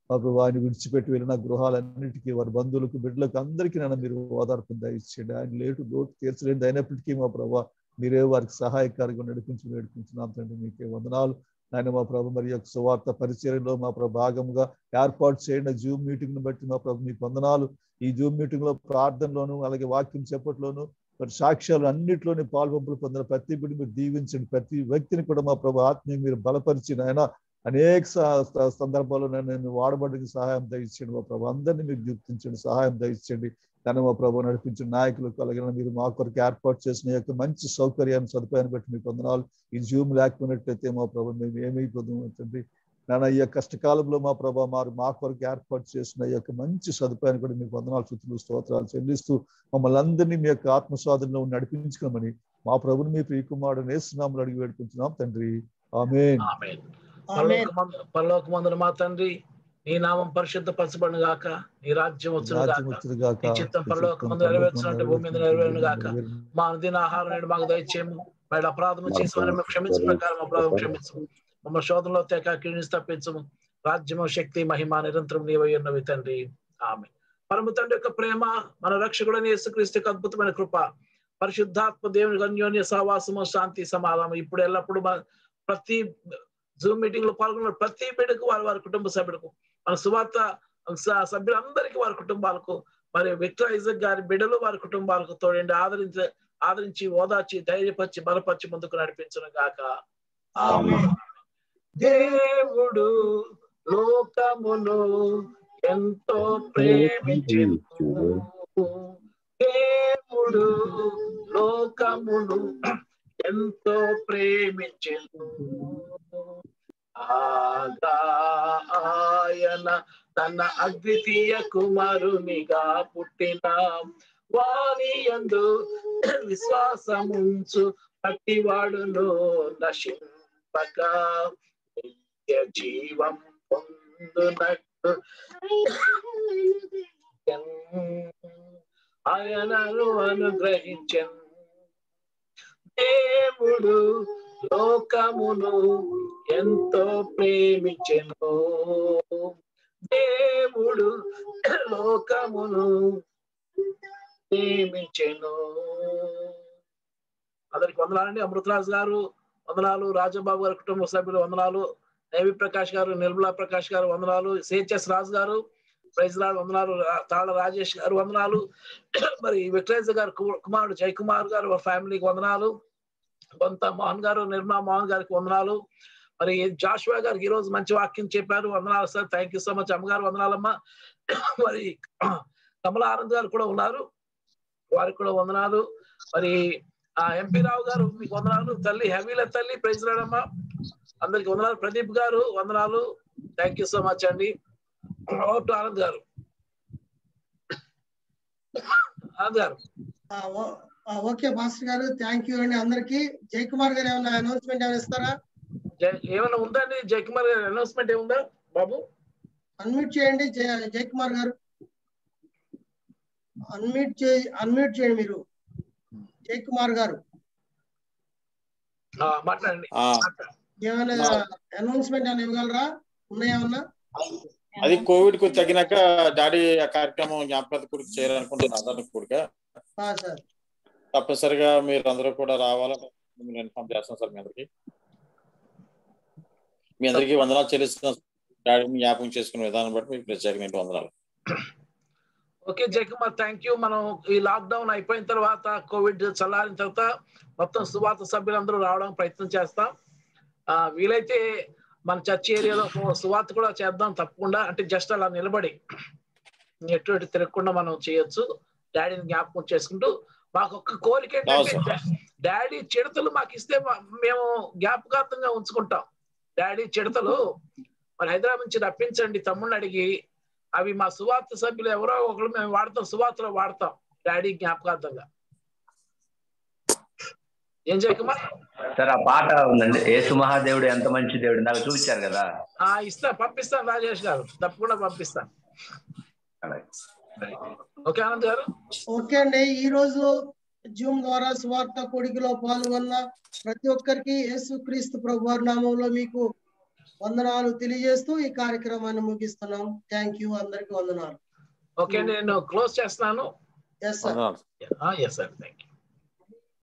మా ప్రభు ఆయన విడిచిపెట్టి వెళ్ళిన గృహాలన్నిటికీ వారి బంధువులకు బిడ్డలకు అందరికీ నన్ను మీరు ఓదార్పు దయచేయండి ఆయన లేటు లోటు తీర్చలేనిది అయినప్పటికీ మా ప్రభు మీరే వారికి సహాయకారిగా నడిపించి నడిపించున్నాం తండ్రి మీకే వందనాలు ఆయన మా ప్రభు మరి యొక్క సువార్త పరిచర్యలో మా ప్రభు భాగంగా ఏర్పాటు చేయండి జూమ్ మీటింగ్ ను బట్టి మా ప్రభు మీకు వందనాలు ఈ జూమ్ మీటింగ్ లో ప్రార్థనలోను అలాగే వాక్యం చెప్పట్లోను మరి సాక్ష్యాలు అన్నింటిలోని పాల్పంపులు పొందిన ప్రతి బిడ్డ మీరు దీవించండి ప్రతి వ్యక్తిని కూడా మా ప్రభు ఆత్మీయ మీరు బలపరిచి ఆయన అనేక స- స- సందర్భాల్లో నన్ను నేను వాడబడికి సహాయం దయచేయండి మా ప్రభు అందరినీ మీరు గుర్తించండి సహాయం దయచేయండి దాన్ని మా ప్రభు నడిపించిన నాయకులకు అలాగే మీరు మా కొరకు ఏర్పాటు చేసిన ఈ యొక్క మంచి సౌకర్యాన్ని సదుపాయాన్ని బట్టి మీకు వందనాలు ఈ జూమ్ లేకపోయినట్లయితే మా ప్రభు మేము ఏమైపోతాం తండ్రి నాన్న ఈ యొక్క కష్టకాలంలో మా ప్రభా మారు మా కొరకు ఏర్పాటు చేసిన ఈ యొక్క మంచి సదుపాయాన్ని కూడా మీకు వందనాలు చుట్టూ స్తోత్రాలు చెల్లిస్తూ మమ్మల్ని అందరినీ మీ యొక్క ఆత్మస్వాధంలో నడిపించుకోమని మా ప్రభుని మీ ప్రియకుమారుడు నేస్తున్నాములు అడిగి వేడుకుంటున్నాం తండ్రి ఆమేన్ పరలోకమందున మా తండ్రి నీ నామం పరిశుద్ధ పరచబడిన గాక నీ రాజ్యం వచ్చును రాజ్యం గాక వచ్చును గాక నీ చిత్తం పరలోకమందు నెరవేర్చినట్టు భూమి మీద నెరవేరును గాక మా అనుదిన ఆహారం నేడు మాకు దయచేయము మరి అపరాధము చేసి వారిని మేము క్షమించు ప్రకారం అపరాధం క్షమించము మమ్మల్ని శోధనలో తేక కీడిని తప్పించము రాజ్యము శక్తి మహిమ నిరంతరం నీవై ఉన్నవి తండ్రి ఆమె పరమ తండ్రి యొక్క ప్రేమ మన రక్షకుడని యేసుక్రీస్తు యొక్క అద్భుతమైన కృప పరిశుద్ధాత్మ దేవుని అన్యోన్య సహవాసము శాంతి సమాధానం ఇప్పుడు ఎల్లప్పుడు మన- ప్రతి జూమ్ మీటింగ్ లో పాల్గొన్న ప్రతి బిడ్డకు వారి వారి కుటుంబ సభ్యులకు మన సువార్త స- సభ్యులందరికీ వారి కుటుంబాలకు మరి విక్టర్ ఐజక్ గారి బిడ్డలు వారి కుటుంబాలకు తోడండి ఆదరించ ఆదరించి ఓదార్చి ధైర్యపరిచి బలపరిచి ముందుకు నడిపించును గాక ఆమేన్. దేవుడు లోకమును ఎంతో ప్రేమించెను దేవుడు లోకమును ఎంతో ప్రేమించెను ఆగా ఆయన తన అద్వితీయ కుమారునిగా పుట్టిన వాణి యందు విశ్వాసముంచు ప్రతివాడును నశింపక నిత్య జీవం పొందునట్టు ఆయనను అనుగ్రహించను దేవుడు లోకమును ఎంతో ప్రేమించెను దేవుడు లోకమును ప్రేమించెను అందరికి వందనాలండి అమృతరాజు గారు వందనాలు రాజబాబు గారి కుటుంబ సభ్యులు వందనాలు నేవి ప్రకాష్ గారు నిర్మలా ప్రకాష్ గారు వందనాలు సిహెచ్ఎస్ రాజు గారు ప్రైజ్ రాడు వందనాలు రా- తాళ రాజేష్ గారు వందనాలు మరి విక్టరేజ్ గారు కు- కుమారుడు జయకుమార్ గారు వారి ఫ్యామిలీకి వందనాలు కొంత మోహన్ గారు నిర్మలా మోహన్ గారికి వందనాలు మరి జాషువా గారికి ఈ రోజు మంచి వాక్యం చెప్పారు వందనాలు sir thank you so much అమ్మగారు వందనాలమ్మా మరి కమల ఆనంద్ గారు కూడా ఉన్నారు వారికి కూడా వందనాలు మరి ఆ ఎంపీ రావు గారు మీకు వందనాలు తల్లి హెవీల తల్లి ప్రైజ్ రాడమ్మా అందరికి వందనాలు ప్రదీప్ గారు వందనాలు థ్యాంక్ యూ సో మచ్ అండి ఓటు ఆనంద్ గారు ఆనంద్ గారు ఆ, ఓ- ఆ, ఓకే మాస్టర్ గారు థ్యాంక్ యూ అండి అందరికి జయకుమార్ గారు ఏమైనా అనౌన్స్మెంట్ ఏమైనా ఇస్తారా జయ- ఏమైనా ఉందా అండి జయకుమార్ గారు అనౌన్స్మెంట్ ఏముందా బాబు అన్మ్యూట్ చేయండి జయ జయకుమార్ గారు అన్మ్యూట్ చే అన్మ్యూట్ చేయండి మీరు జయకుమార్ గారు ఆ, మాట్లాడండి ఏమైనా అనౌన్స్మెంట్ ఏమైనా ఇవ్వగలరా ఉన్నాయేమన్నా అది కోవిడ్ కు తగినాక డాడీ ఆ కార్యక్రమం జ్ఞాపకత కూడిక చేయాలనుకుంటున్నాను ఆధార్ కూడిక ఆ, సార్ తప్పనిసరిగా మీరు అందరూ కూడా రావాలని నేను ఇన్ఫార్మ్ చేస్తాను సార్ మీ అందరికి మీ అందరికీ వందనాలు చెల్లిస్తున్నాను డాడీని జ్ఞాపకం చేసుకునే విధానం బట్టి మీకు ప్రత్యేకమైన వందనాలు ఓకే జయకుమార్ థ్యాంక్ యూ మనం ఈ లాక్డౌన్ అయిపోయిన తర్వాత కోవిడ్ చల్లారిన తర్వాత మొత్తం సువార్త సభ్యులందరూ రావడానికి ప్రయత్నం చేస్తాం ఆ, వీలైతే మన చర్చ్ ఏరియాలో ఓ సువార్త కూడా చేద్దాం తప్పకుండా అంటే జస్ట్ అలా నిలబడి ఎటువంటి తిరగకుండా మనం చేయొచ్చు డాడీని జ్ఞాపకం చేసుకుంటూ మాకు ఒక్క కోరిక ఏంటంటే డాడీ చిడతలు మాకు ఇస్తే మా- మేము జ్ఞాపకార్థంగా ఉంచుకుంటాం డాడీ చిడతలు మరి హైదరాబాద్ నుంచి రప్పించండి తమ్ముడిని అడిగి అవి మా సువార్త సభ్యులు ఎవరో ఒకరు మేము వాడతాం సువార్తలో వాడతాం డాడీ జ్ఞాపకార్థంగా ఏం చేయకమా సార్ ఆ పాట ఉందండి యేసు మహాదేవుడు ఎంత మంచి దేవుడు నాకు చూపించారు కదా ఆ ఇస్తా పంపిస్తాను రాజేష్ గారు తప్పకుండా పంపిస్తాను ఓకే ఆనంద్ గారు ఓకే అండి ఈ రోజు జూమ్ ద్వారా సువార్త కొడికలో పాల్గొన్న ప్రతి ఒక్కరికి యేసు క్రీస్తు ప్రభు వారి నామంలో మీకు వందనాలు తెలియజేస్తూ ఈ కార్యక్రమాన్ని ముగిస్తున్నాం థ్యాంక్ యూ అందరికి వందనాలు ఓకే నేను క్లోజ్ చేస్తున్నాను yes sir yes sir thank you